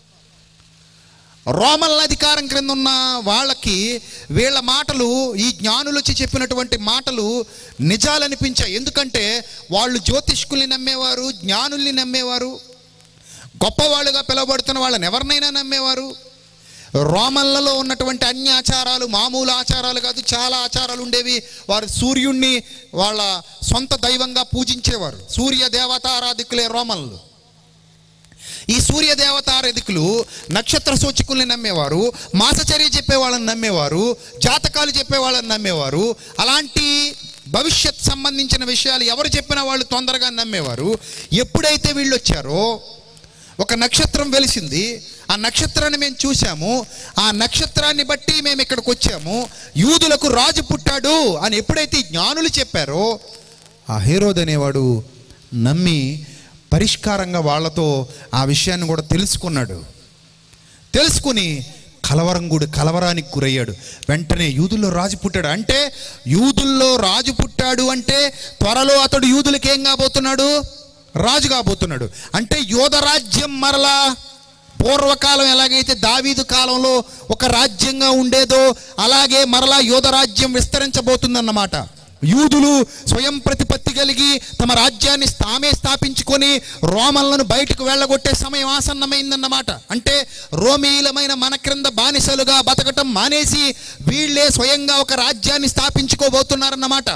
రోమన్ల అధికారం క్రింద ఉన్న వాళ్ళకి వీళ్ళ మాటలు ఈ జ్ఞానులు వచ్చి చెప్పినటువంటి మాటలు నిజాలనిపించాయి ఎందుకంటే వాళ్ళు జ్యోతిష్కుల్ని నమ్మేవారు జ్ఞానుల్ని నమ్మేవారు గొప్పవాళ్ళుగా పిలువబడుతున్న వాళ్ళని ఎవరినైనా నమ్మేవారు రోమన్లలో ఉన్నటువంటి అన్ని ఆచారాలు మామూలు ఆచారాలు కాదు చాలా ఆచారాలు ఉండేవి వారు సూర్యుణ్ణి వాళ్ళ సొంత దైవంగా పూజించేవారు సూర్య దేవతారాధికులే రోమన్లు ఈ సూర్య దేవతారాధికులు నక్షత్ర సూచకుల్ని నమ్మేవారు మాసచర్య చెప్పే వాళ్ళని నమ్మేవారు జాతకాలు చెప్పే వాళ్ళని నమ్మేవారు అలాంటి భవిష్యత్ సంబంధించిన విషయాలు ఎవరు చెప్పినా వాళ్ళు తొందరగా నమ్మేవారు ఎప్పుడైతే వీళ్ళు వచ్చారో ఒక నక్షత్రం వెలిసింది ఆ నక్షత్రాన్ని మేము చూసాము ఆ నక్షత్రాన్ని బట్టి మేము ఇక్కడికి వచ్చాము యూదులకు రాజు పుట్టాడు అని ఎప్పుడైతే ఈ జ్ఞానులు చెప్పారో ఆ హేరోద్ అనేవాడు నమ్మి పరిష్కారంగా వాళ్ళతో ఆ విషయాన్ని కూడా తెలుసుకున్నాడు తెలుసుకుని కలవరం కూడా కలవరానికి గురయ్యాడు వెంటనే యూదుల్లో రాజు పుట్టాడు అంటే యూదుల్లో రాజు పుట్టాడు అంటే త్వరలో అతడు యూదులకి ఏం కాబోతున్నాడు రాజు కాబోతున్నాడు అంటే యోధ రాజ్యం మరలా పూర్వకాలం ఎలాగైతే దావీదు కాలంలో ఒక రాజ్యంగా ఉండేదో అలాగే మరలా యోధ రాజ్యం విస్తరించబోతుందన్నమాట యూదులు స్వయం ప్రతిపత్తి కలిగి తమ రాజ్యాన్ని తామే స్థాపించుకొని రోమన్లను బయటకు వెళ్ళగొట్టే సమయం ఆసన్నమైందన్నమాట అంటే రోమీలమైన మన క్రింద బానిసలుగా బతకటం మానేసి వీళ్ళే స్వయంగా ఒక రాజ్యాన్ని స్థాపించుకోబోతున్నారన్నమాట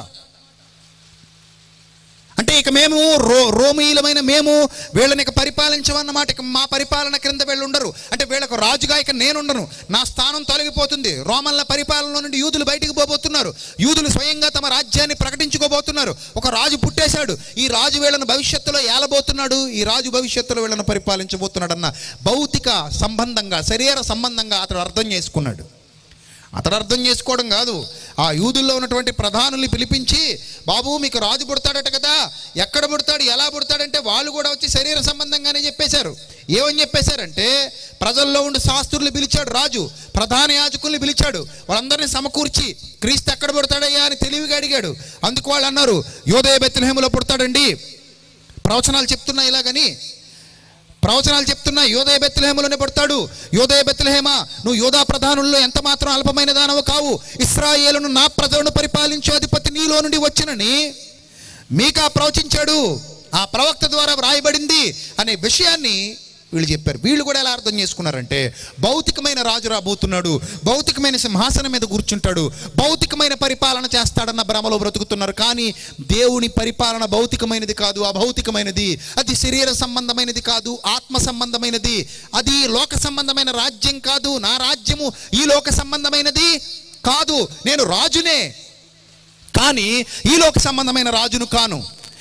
అంటే ఇక మేము రో రోమీలమైన మేము వీళ్ళని ఇక పరిపాలించమన్నమాట ఇక మా పరిపాలన క్రింద వీళ్ళు ఉండరు అంటే వీళ్ళకు రాజుగా ఇక నేనుండను నా స్థానం తొలగిపోతుంది రోమన్ల పరిపాలన నుండి యూదులు బయటికి పోబోతున్నారు యూదులు స్వయంగా తమ రాజ్యాన్ని ప్రకటించుకోబోతున్నారు ఒక రాజు పుట్టేశాడు ఈ రాజు వీళ్ళను భవిష్యత్తులో ఏలబోతున్నాడు ఈ రాజు భవిష్యత్తులో వీళ్ళను పరిపాలించబోతున్నాడు అన్న భౌతిక సంబంధంగా శరీర సంబంధంగా అతడు అర్థం చేసుకున్నాడు అతడు అర్థం చేసుకోవడం కాదు ఆ యూదుల్లో ఉన్నటువంటి ప్రధానుల్ని పిలిపించి బాబు మీకు రాజు పుడతాడట కదా ఎక్కడ పుడతాడు ఎలా పుడతాడంటే వాళ్ళు కూడా వచ్చి శరీర సంబంధంగానే చెప్పేశారు ఏమని చెప్పేశారంటే ప్రజల్లో ఉండి శాస్త్రుల్ని పిలిచాడు రాజు ప్రధాన యాజకుల్ని పిలిచాడు వాళ్ళందరినీ సమకూర్చి క్రీస్తు ఎక్కడ పుడతాడయ్యా అని తెలివిగా అడిగాడు అందుకు వాళ్ళు అన్నారు యోదయ బెత్లహేములో పుడతాడండి ప్రవచనాలు చెప్తున్నా ఇలాగని ప్రవచనాలు చెప్తున్నా యోదయ బెత్లహేములోనే పడతాడు యోదయ బెత్లహేమ నువ్వు యోధా ప్రధానుల్లో ఎంత మాత్రం అల్పమైన దానవు కావు ఇస్రాయేలును నా ప్రజలను పరిపాలించే అధిపతి నీలో నుండి వచ్చినని మీకా ప్రవచించాడు ఆ ప్రవక్త ద్వారా వ్రాయబడింది అనే విషయాన్ని వీళ్ళు చెప్పారు వీళ్ళు కూడా ఎలా అర్థం చేసుకున్నారంటే భౌతికమైన రాజు రాబోతున్నాడు భౌతికమైన సింహాసనం మీద కూర్చుంటాడు భౌతికమైన పరిపాలన చేస్తాడన్న భ్రమలో బ్రతుకుతున్నారు కానీ దేవుని పరిపాలన భౌతికమైనది కాదు అభౌతికమైనది అది శరీర సంబంధమైనది కాదు ఆత్మ సంబంధమైనది అది లోక సంబంధమైన రాజ్యం కాదు నా రాజ్యము ఈ లోక సంబంధమైనది కాదు నేను రాజునే కానీ ఈ లోక సంబంధమైన రాజును కాను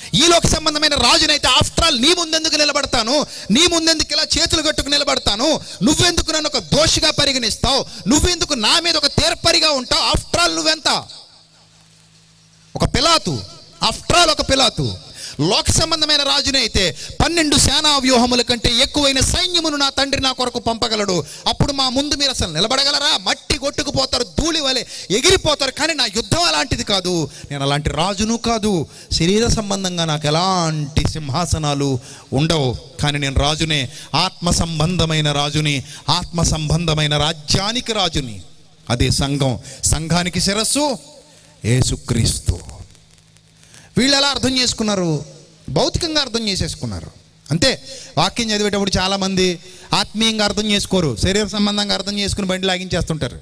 ఈ లోక సంబంధమైన రాజునైతే ఆఫ్టర్ ఆల్ నీ ముందెందుకు నిలబడతాను నీ ముందెందుకు ఇలా చేతులు కట్టుకు నిలబడతాను నువ్వెందుకు నన్ను ఒక దోషిగా పరిగణిస్తావు నువ్వెందుకు నా మీద ఒక తీర్పరిగా ఉంటావు ఆఫ్టర్ ఆల్ నువ్వెంత ఒక పిలాతు ఆఫ్టర్ ఆల్ ఒక పిలాతు లోక సంబంధమైన రాజునే అయితే పన్నెండు సేనా వ్యూహముల కంటే ఎక్కువైన సైన్యమును నా తండ్రి నా కొరకు పంపగలడు అప్పుడు మా ముందు మీరు అసలు నిలబడగలరా మట్టి కొట్టుకుపోతారు ధూళి వలె ఎగిరిపోతారు కానీ నా యుద్ధం అలాంటిది కాదు నేను అలాంటి రాజును కాదు శరీర సంబంధంగా నాకు ఎలాంటి సింహాసనాలు ఉండవు కానీ నేను రాజునే ఆత్మ సంబంధమైన రాజుని ఆత్మ సంబంధమైన రాజ్యానికి రాజుని అదే సంఘం సంఘానికి శిరస్సు యేసుక్రీస్తు వీళ్ళు ఎలా అర్థం చేసుకున్నారు భౌతికంగా అర్థం చేసేసుకున్నారు అంతే వాక్యం చదివేటప్పుడు చాలామంది ఆత్మీయంగా అర్థం చేసుకోరు శరీర సంబంధంగా అర్థం చేసుకుని బండి లాగించేస్తుంటారు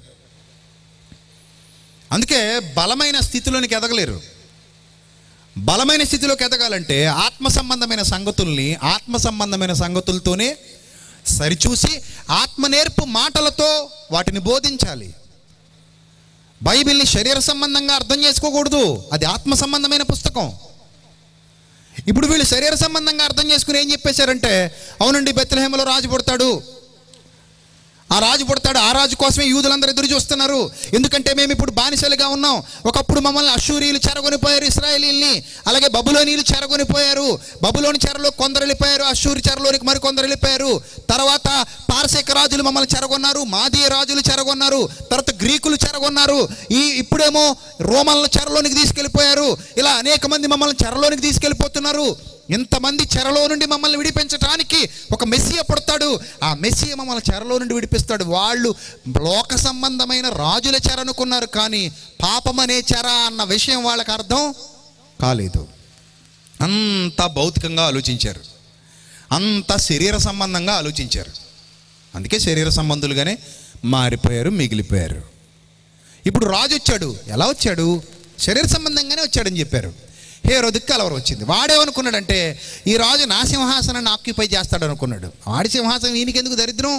అందుకే బలమైన స్థితిలోనికి ఎదగలేరు బలమైన స్థితిలోకి ఎదగాలంటే ఆత్మ సంబంధమైన సంగతుల్ని ఆత్మ సంబంధమైన సంగతులతోనే సరిచూసి ఆత్మ నేర్పు మాటలతో వాటిని బోధించాలి బైబిల్ని శరీర సంబంధంగా అర్థం చేసుకోకూడదు అది ఆత్మ సంబంధమైన పుస్తకం ఇప్పుడు వీళ్ళు శరీర సంబంధంగా అర్థం చేసుకుని ఏం చెప్పేశారంటే అవునండి బెత్తలహేమలో రాజు పుడతాడు ఆ రాజు పుడతాడు ఆ రాజు కోసమే యూదులందరూ ఎదురు చూస్తున్నారు ఎందుకంటే మేము ఇప్పుడు బానిసలుగా ఉన్నాం ఒకప్పుడు మమ్మల్ని అశూరియులు చెరగొనిపోయారు ఇస్రాయేలీల్ని అలాగే బబులోనీలు చెరగొనిపోయారు బబులోని చెరలో కొందరు వెళ్ళిపోయారు అశూరి చెరలోనికి మరి కొందరు వెళ్ళిపోయారు తర్వాత పారసేక రాజులు మమ్మల్ని చెరగొన్నారు మాదీయ రాజులు చెరగొన్నారు తర్వాత గ్రీకులు చెరగొన్నారు ఈ ఇప్పుడేమో రోమన్ల చెరలోనికి తీసుకెళ్ళిపోయారు ఇలా అనేక మంది మమ్మల్ని చెరలోనికి తీసుకెళ్ళిపోతున్నారు ఇంతమంది చెరలో నుండి మమ్మల్ని విడిపించడానికి ఒక మెస్సియ పుడతాడు ఆ మెస్సియ మమ్మల్ని చెరలో నుండి విడిపిస్తాడు వాళ్ళు లోక సంబంధమైన రాజుల చెర అనుకున్నారు కానీ పాపమనే చెర అన్న విషయం వాళ్ళకి అర్థం కాలేదు అంత భౌతికంగా ఆలోచించారు అంత శరీర సంబంధంగా ఆలోచించారు అందుకే శరీర సంబంధులుగానే మారిపోయారు మిగిలిపోయారు ఇప్పుడు రాజు వచ్చాడు ఎలా వచ్చాడు శరీర సంబంధంగానే వచ్చాడని చెప్పారు హేరోదికి కలవరం వచ్చింది వాడేమనుకున్నాడంటే ఈ రాజు నా సింహాసనాన్ని ఆక్యుపై చేస్తాడు అనుకున్నాడు వాడి సింహాసనం ఈయనకెందుకు దరిద్రం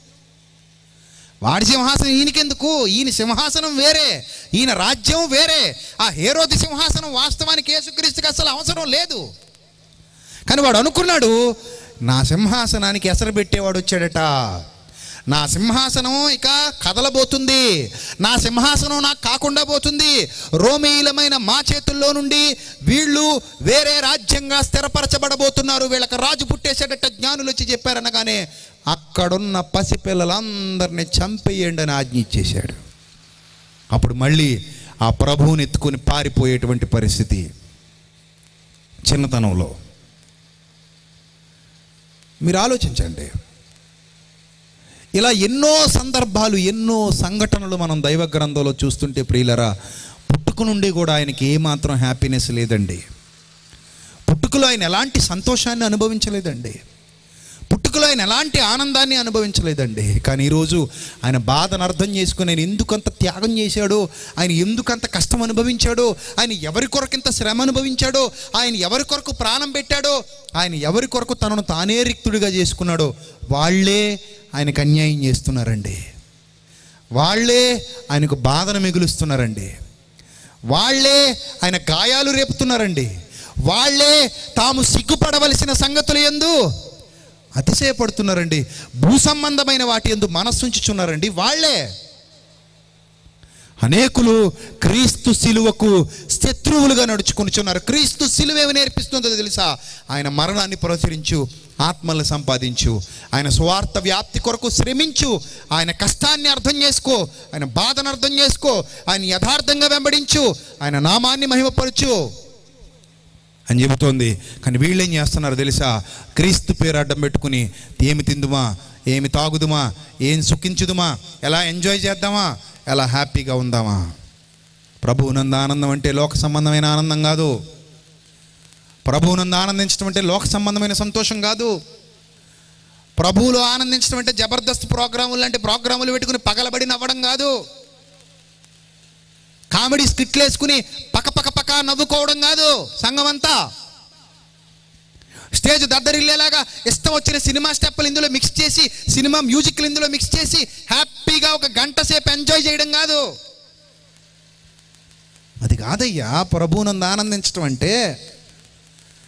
వాడి సింహాసనం ఈయనకెందుకు ఈయన సింహాసనం వేరే ఈయన రాజ్యం వేరే ఆ హేరోది సింహాసనం వాస్తవానికి యేసుక్రీస్తుకి అసలు అవసరం లేదు కానీ వాడు అనుకున్నాడు నా సింహాసనానికి ఎసరు పెట్టేవాడు వచ్చాడట నా సింహాసనం ఇక కదలబోతుంది నా సింహాసనం నాకు కాకుండా పోతుంది రోమీలమైన మా చేతుల్లో నుండి వీళ్ళు వేరే రాజ్యంగా స్థిరపరచబడబోతున్నారు వీళ్ళకి రాజు పుట్టేసేటట్ట జ్ఞానులు వచ్చి చెప్పారనగానే అక్కడున్న పసిపిల్లలందరినీ చంపేయండి అని ఆజ్ఞ ఇచ్చేశాడు అప్పుడు మళ్ళీ ఆ ప్రభువుని ఎత్తుకొని పారిపోయేటువంటి పరిస్థితి చిన్నతనంలో మీరు ఆలోచించండి ఇలా ఎన్నో సందర్భాలు ఎన్నో సంఘటనలు మనం దైవ గ్రంథంలో చూస్తుంటే ప్రియులరా పుట్టుక నుండి కూడా ఆయనకి ఏమాత్రం హ్యాపీనెస్ లేదండి పుట్టుకలో ఆయన ఎలాంటి సంతోషాన్ని అనుభవించలేదండి పుట్టుకలో ఆయన ఎలాంటి ఆనందాన్ని అనుభవించలేదండి కానీ ఈరోజు ఆయన బాధను అర్థం చేసుకుని ఆయన ఎందుకంత త్యాగం చేశాడో ఆయన ఎందుకంత కష్టం అనుభవించాడో ఆయన ఎవరి కొరకు ఇంత శ్రమ అనుభవించాడో ఆయన ఎవరి కొరకు ప్రాణం పెట్టాడో ఆయన ఎవరి కొరకు తనను తానే రిక్తుడిగా చేసుకున్నాడో వాళ్ళే ఆయనకు అన్యాయం చేస్తున్నారండి వాళ్ళే ఆయనకు బాధను మిగులుస్తున్నారండి వాళ్ళే ఆయన గాయాలు రేపుతున్నారండి వాళ్ళే తాము సిగ్గుపడవలసిన సంగతులు ఎందు అతిశయపడుతున్నారండి భూ సంబంధమైన వాటి ఎందు మనస్సుంచుచున్నారండి వాళ్ళే అనేకులు క్రీస్తు శిలువకు శత్రువులుగా నడుచుకొనిచున్నారు క్రీస్తు శిలువ ఏమి నేర్పిస్తుందో తెలుసా ఆయన మరణాన్ని ప్రచురించు ఆత్మల్ని సంపాదించు ఆయన స్వార్థ వ్యాప్తి కొరకు శ్రమించు ఆయన కష్టాన్ని అర్థం చేసుకో ఆయన బాధను అర్థం చేసుకో ఆయన యథార్థంగా వెంబడించు ఆయన నామాన్ని మహిమపరచు అని చెబుతోంది కానీ వీళ్ళు ఏం చేస్తున్నారు తెలుసా క్రీస్తు పేరు అడ్డం పెట్టుకుని ఏమి తిందుమా ఏమి తాగుదుమా ఏం సుఖించుదుమా ఎలా ఎంజాయ్ చేద్దామా ఎలా హ్యాపీగా ఉందామా ప్రభువునంద ఆనందం అంటే లోక సంబంధమైన ఆనందం కాదు ప్రభువునంద ఆనందించడం అంటే లోక సంబంధమైన సంతోషం కాదు ప్రభువులో ఆనందించడం అంటే జబర్దస్త్ ప్రోగ్రాములు లాంటి ప్రోగ్రాములు పెట్టుకుని పగలబడి నవ్వడం కాదు కామెడీ స్కిట్లు వేసుకుని పక్క పక్క పక్క నవ్వుకోవడం కాదు సంఘం అంతా స్టేజ్ దద్దరిల్లేలాగా ఇష్టం వచ్చిన సినిమా స్టెప్పులు ఇందులో మిక్స్ చేసి సినిమా మ్యూజిక్లు ఇందులో మిక్స్ చేసి హ్యాపీగా ఒక గంట సేపు ఎంజాయ్ చేయడం కాదు అది కాదయ్యా ప్రభువునందు ఆనందించడం అంటే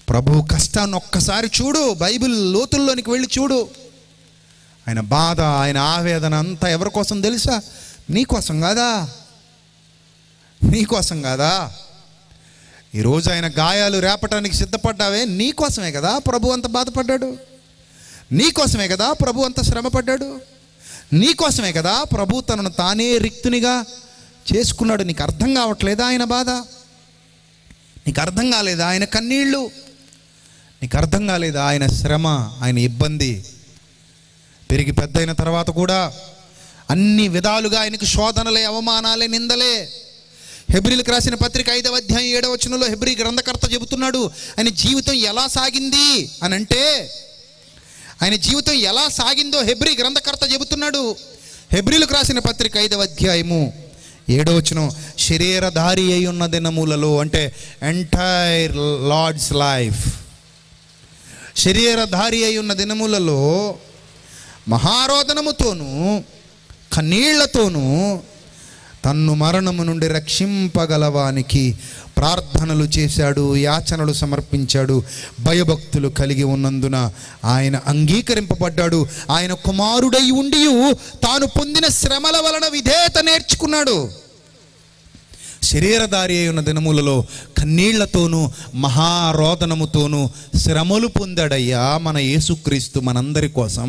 ప్రభు కష్టాన్ని ఒక్కసారి చూడు బైబిల్ లోతుల్లోనికి వెళ్ళి చూడు ఆయన బాధ ఆయన ఆవేదన అంతా ఎవరి కోసం తెలుసా నీ కోసం కాదా నీ కోసం కాదా ఈరోజు ఆయన గాయాలు రేపటానికి సిద్ధపడ్డావే నీ కోసమే కదా ప్రభు అంత బాధపడ్డాడు నీ కోసమే కదా ప్రభు అంత శ్రమపడ్డాడు నీ కోసమే కదా ప్రభు తనను తానే రిక్తునిగా చేసుకున్నాడు నీకు అర్థం కావట్లేదా ఆయన బాధ నీకు అర్థం కాలేదా ఆయన కన్నీళ్ళు నీకు అర్థం కాలేదా ఆయన శ్రమ ఆయన ఇబ్బంది పెరిగి పెద్దయిన తర్వాత కూడా అన్ని విధాలుగా ఆయనకు శోధనలే అవమానాలే నిందలే హెబ్రిలకు రాసిన పత్రిక ఐదవ అధ్యాయం ఏడవ వచనంలో హెబ్రి గ్రంథకర్త చెబుతున్నాడు ఆయన జీవితం ఎలా సాగింది అని అంటే ఆయన జీవితం ఎలా సాగిందో హెబ్రి గ్రంథకర్త చెబుతున్నాడు హెబ్రిలకు రాసిన పత్రిక ఐదవ అధ్యాయము ఏడో వచనం శరీరధారి అయి ఉన్న దినములలో అంటే ఎంటైర్ లార్డ్స్ లైఫ్ శరీరధారి అయి ఉన్న దినములలో మహారోదనముతోనూ కన్నీళ్లతోనూ తన్ను మరణము నుండి రక్షింపగలవానికి ప్రార్థనలు చేశాడు యాచనలు సమర్పించాడు భయభక్తులు కలిగి ఉన్నందున ఆయన అంగీకరింపబడ్డాడు ఆయన కుమారుడై ఉండి తాను పొందిన శ్రమల వలన విధేయత నేర్చుకున్నాడు శరీరధారి అయి ఉన్న దినములలో కన్నీళ్లతోనూ మహారోదనముతోనూ శ్రమలు పొందాడయ్యా మన యేసుక్రీస్తు మనందరి కోసం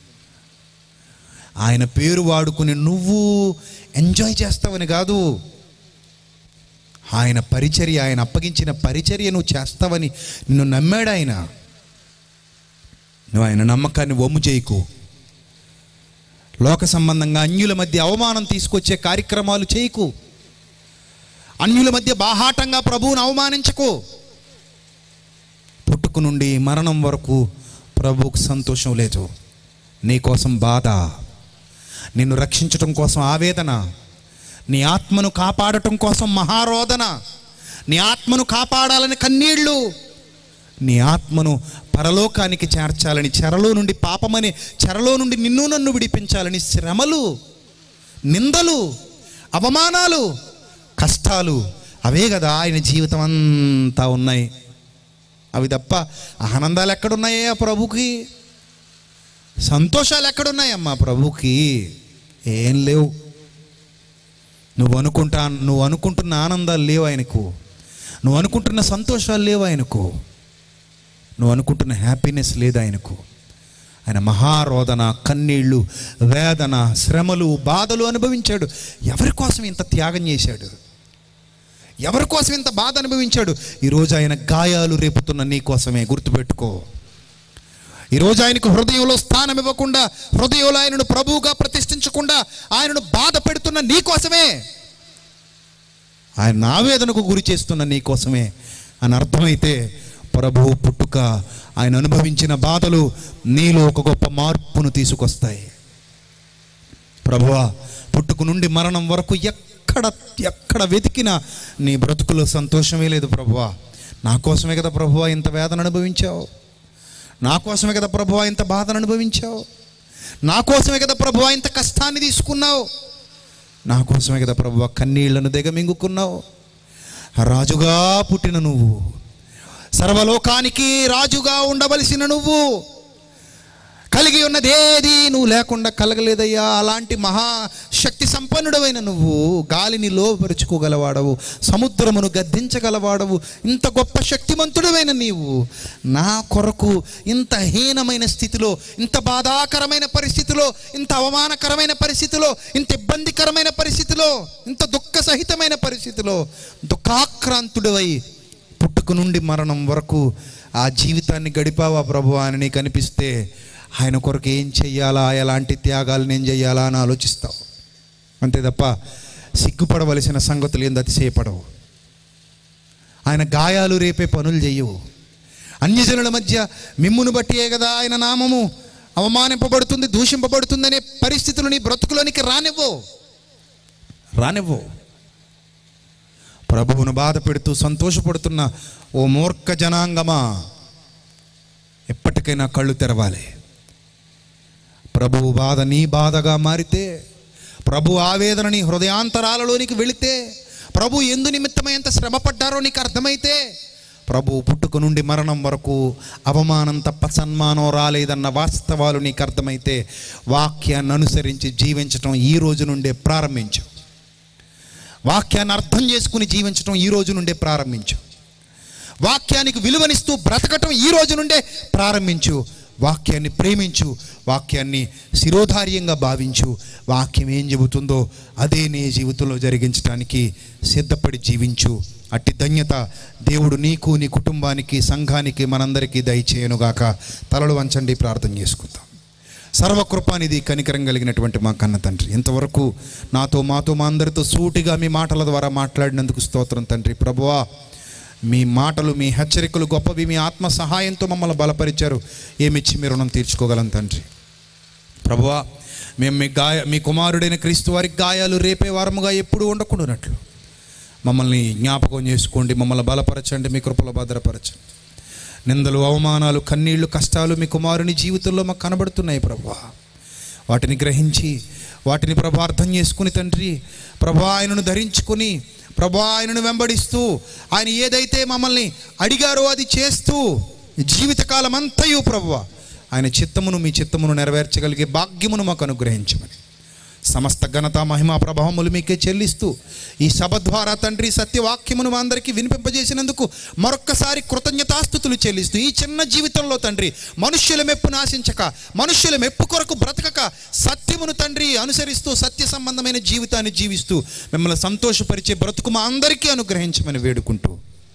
ఆయన పేరు వాడుకుని నువ్వు ఎంజాయ్ చేస్తావని కాదు ఆయన పరిచర్య ఆయన అప్పగించిన పరిచర్య నువ్వు చేస్తావని నిన్ను నమ్మాడు ఆయన నువ్వు ఆయన నమ్మకాన్ని వమ్ము చేయకు లోక సంబంధంగా అన్యుల మధ్య అవమానం తీసుకొచ్చే కార్యక్రమాలు చేయకు అన్యుల మధ్య బాహాటంగా ప్రభువును అవమానించకు పుట్టుకు నుండి మరణం వరకు ప్రభువుకు సంతోషం లేదు నీ కోసం బాధ నిన్ను రక్షించటం కోసం ఆవేదన నీ ఆత్మను కాపాడటం కోసం మహారోదన నీ ఆత్మను కాపాడాలని కన్నీళ్ళు నీ ఆత్మను పరలోకానికి చేర్చాలని చెరలో నుండి పాపమని చెరలో నుండి నిన్ను నన్ను విడిపించాలని శ్రమలు నిందలు అవమానాలు కష్టాలు అవే కదా ఆయన జీవితం అంతా ఉన్నాయి అవి తప్ప ఆనందాలు ఎక్కడున్నాయా ప్రభుకి సంతోషాలు ఎక్కడున్నాయమ్మా ప్రభుకి ఏం లేవు నువ్వు అనుకుంటా నువ్వు అనుకుంటున్న ఆనందాలు లేవు ఆయనకు నువ్వు అనుకుంటున్న సంతోషాలు లేవు ఆయనకు నువ్వు అనుకుంటున్న హ్యాపీనెస్ లేదు ఆయనకు ఆయన మహారోదన కన్నీళ్ళు వేదన శ్రమలు బాధలు అనుభవించాడు ఎవరి కోసం ఇంత త్యాగం చేశాడు ఎవరి కోసం ఇంత బాధ అనుభవించాడు ఈరోజు ఆయన గాయాలు రేపుతున్న నీ కోసమే గుర్తుపెట్టుకో ఈరోజు ఆయనకు హృదయంలో స్థానం ఇవ్వకుండా హృదయంలో ఆయనను ప్రభువుగా ప్రతిష్ఠించకుండా ఆయనను బాధ పెడుతున్న నీ కోసమే ఆయన ఆవేదనకు గురి చేస్తున్న నీ కోసమే అని అర్థమైతే ప్రభువు పుట్టుక ఆయన అనుభవించిన బాధలు నీలో ఒక గొప్ప మార్పును తీసుకొస్తాయి ప్రభువా పుట్టుకు నుండి మరణం వరకు ఎక్కడ ఎక్కడ వెతికినా నీ బ్రతుకులో సంతోషమే లేదు ప్రభువా నా కోసమే కదా ప్రభువా ఇంత వేదన అనుభవించావు నా కోసమే కదా ప్రభువా ఇంత బాధను అనుభవించావు నా కోసమే కదా ప్రభువా ఇంత కష్టాన్ని తీసుకున్నావు నా కోసమే కదా ప్రభువా కన్నీళ్లను దిగమింగుకున్నావు రాజుగా పుట్టిన నువ్వు సర్వలోకానికి రాజుగా ఉండవలసిన నువ్వు కలిగి ఉన్నదేది నువ్వు లేకుండా కలగలేదయ్యా అలాంటి మహాశక్తి సంపన్నుడవైన నువ్వు గాలిని లోపరుచుకోగలవాడవు సముద్రమును గద్దించగలవాడవు ఇంత గొప్ప శక్తిమంతుడవైన నీవు నా కొరకు ఇంత హీనమైన స్థితిలో ఇంత బాధాకరమైన పరిస్థితిలో ఇంత అవమానకరమైన పరిస్థితిలో ఇంత ఇబ్బందికరమైన పరిస్థితిలో ఇంత దుఃఖ సహితమైన పరిస్థితిలో దుఃఖాక్రాంతుడవై పుట్టుక నుండి మరణం వరకు ఆ జీవితాన్ని గడిపావా ప్రభు అని నీకు అనిపిస్తే ఆయన కొరకు ఏం చెయ్యాలా ఎలాంటి త్యాగాలు నేను చెయ్యాలా అని ఆలోచిస్తావు అంతే తప్ప సిగ్గుపడవలసిన సంగతులు ఏంది అతిశయపడవు ఆయన గాయాలు రేపే పనులు చెయ్యవు అన్యజనుల మధ్య మిమ్మును బట్టియే కదా ఆయన నామము అవమానింపబడుతుంది దూషింపబడుతుంది అనే పరిస్థితులు నీ బ్రతుకులోనికి రానివ్వు రానివ్వు ప్రభువును బాధ పెడుతూ సంతోషపడుతున్న ఓ మూర్ఖ జనాంగమా ఎప్పటికైనా కళ్ళు తెరవాలి ప్రభువు బాధ నీ బాధగా మారితే ప్రభు ఆవేదన నీ హృదయాంతరాలలోనికి వెళితే ప్రభు ఎందు నిమిత్తమై ఎంత శ్రమ పడ్డారో నీకు అర్థమైతే ప్రభు పుట్టుక నుండి మరణం వరకు అవమానం తప్ప సన్మానం రాలేదన్న వాస్తవాలు నీకు అర్థమైతే వాక్యాన్ని అనుసరించి జీవించటం ఈ రోజు నుండే ప్రారంభించు వాక్యాన్ని అర్థం చేసుకుని జీవించటం ఈ రోజు నుండే ప్రారంభించు వాక్యానికి విలువనిస్తూ బ్రతకటం ఈ రోజు నుండే ప్రారంభించు వాక్యాన్ని ప్రేమించు వాక్యాన్ని శిరోధార్యంగా భావించు వాక్యం ఏం చెబుతుందో అదే నీ జీవితంలో జరిగించడానికి సిద్ధపడి జీవించు అట్టి ధన్యత దేవుడు నీకు నీ కుటుంబానికి సంఘానికి మనందరికీ దయచేయనుగాక తలలు వంచండి ప్రార్థన చేసుకుందాం సర్వకృపానిధి కనికరం కలిగినటువంటి మా కన్న తండ్రి ఇంతవరకు నాతో మాతో మా అందరితో సూటిగా మీ మాటల ద్వారా మాట్లాడినందుకు స్తోత్రం తండ్రి ప్రభువా మీ మాటలు మీ హెచ్చరికలు గొప్పవి మీ ఆత్మ సహాయంతో మమ్మల్ని బలపరిచారు ఏమిచ్చి మీ రుణం తీర్చుకోగలం తండ్రి ప్రభువా మేము మీ గాయ మీ కుమారుడైన క్రీస్తు వారికి గాయాలు రేపే వారముగా ఎప్పుడు ఉండకుండానట్లు మమ్మల్ని జ్ఞాపకం చేసుకోండి మమ్మల్ని బలపరచండి మీ కృపలో భద్రపరచండి నిందలు అవమానాలు కన్నీళ్లు కష్టాలు మీ కుమారుని జీవితంలో మాకు కనబడుతున్నాయి ప్రభా వాటిని గ్రహించి వాటిని ప్రభా అర్థం చేసుకుని తండ్రి ప్రభా ఆయనను ధరించుకొని ప్రభా ఆయనను వెంబడిస్తూ ఆయన ఏదైతే మమ్మల్ని అడిగారో అది చేస్తూ జీవితకాలం అంతయు ప్రభువ ఆయన చిత్తమును మీ చిత్తమును నెరవేర్చగలిగే భాగ్యమును మాకు అనుగ్రహించమని సమస్త ఘనత మహిమా ప్రభావములు మీకే చెల్లిస్తూ ఈ సభ ద్వారా తండ్రి సత్యవాక్యమును మా అందరికీ వినిపింపజేసినందుకు మరొక్కసారి కృతజ్ఞతాస్థుతులు చెల్లిస్తూ ఈ చిన్న జీవితంలో తండ్రి మనుష్యుల మెప్పు నాశించక మనుష్యుల మెప్పు కొరకు బ్రతకక సత్యమును తండ్రి అనుసరిస్తూ సత్య సంబంధమైన జీవితాన్ని జీవిస్తూ మిమ్మల్ని సంతోషపరిచే బ్రతుకు మా అందరికీ అనుగ్రహించమని వేడుకుంటూ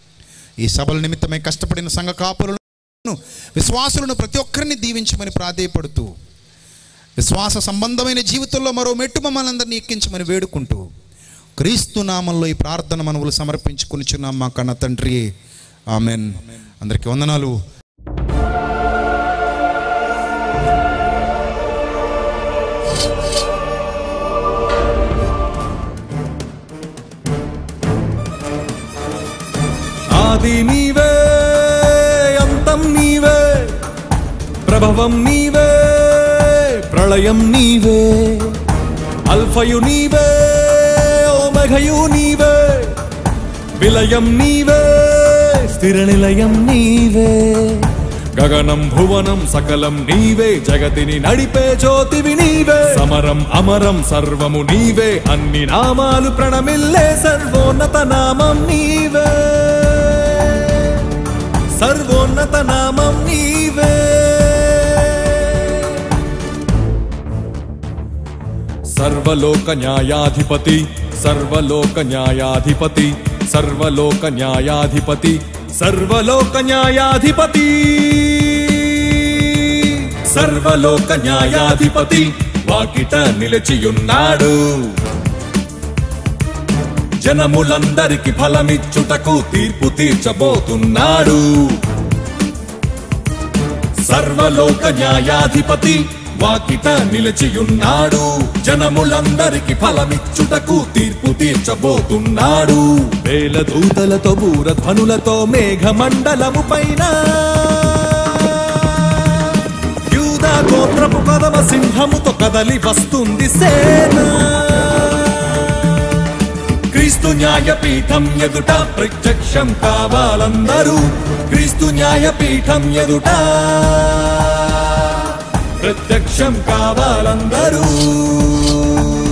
ఈ సభల నిమిత్తమై కష్టపడిన సంఘ కాపులను విశ్వాసులను ప్రతి ఒక్కరిని దీవించమని ప్రాధేయపడుతూ విశ్వాస సంబంధమైన జీవితంలో మరో మెట్టు మమ్మల్ని అందరినీ ఎక్కించమని వేడుకుంటూ క్రీస్తు నామంలో ఈ ప్రార్థన మనవులు సమర్పించుకునిచున్నాం మా కన్న తండ్రి ఆమెన్ అందరికీ వందనాలు ఆది నీవే అంతం నీవే ప్రభవం నీవే ప్రళయం నీవే అల్ఫయు నీవే ఓమఘయు నీవే విలయం నీవే స్థిర నిలయం నీవే గగనం భువనం సకలం నీవే జగతిని నడిపే జ్యోతివి నీవే సమరం అమరం సర్వము నీవే అన్ని నామాలు ప్రణమిల్లే సర్వోన్నత నామం నీవే సర్వోన్నత నామం నీవే సర్వలోక న్యాయాధిపతి సర్వలోక న్యాయాధిపతి సర్వలోక న్యాయాధిపతి సర్వలోక న్యాయాధిపతి సర్వలోక న్యాయాధిపతి వాకిట నిలిచియున్నాడు జనములందరికి ఫలమిచ్చుటకు తీర్పు తీర్చబోతున్నాడు సర్వలోక న్యాయాధిపతి వాకిట నిలిచియున్నాడు జనములందరికి ఫలమిచ్చుటకు తీర్పు తీర్చబోతున్నాడు వేల దూతలతో బూరధ్వనులతో మేఘమండలము పైన యూదా గోత్రపు కదవ సింహముతో కదలి వస్తుంది సేన క్రీస్తు న్యాయపీఠం ఎదుట ప్రత్యక్షం కావాలందరూ క్రీస్తు న్యాయపీఠం ఎదుట ప్రత్యక్షం కావాలందరూ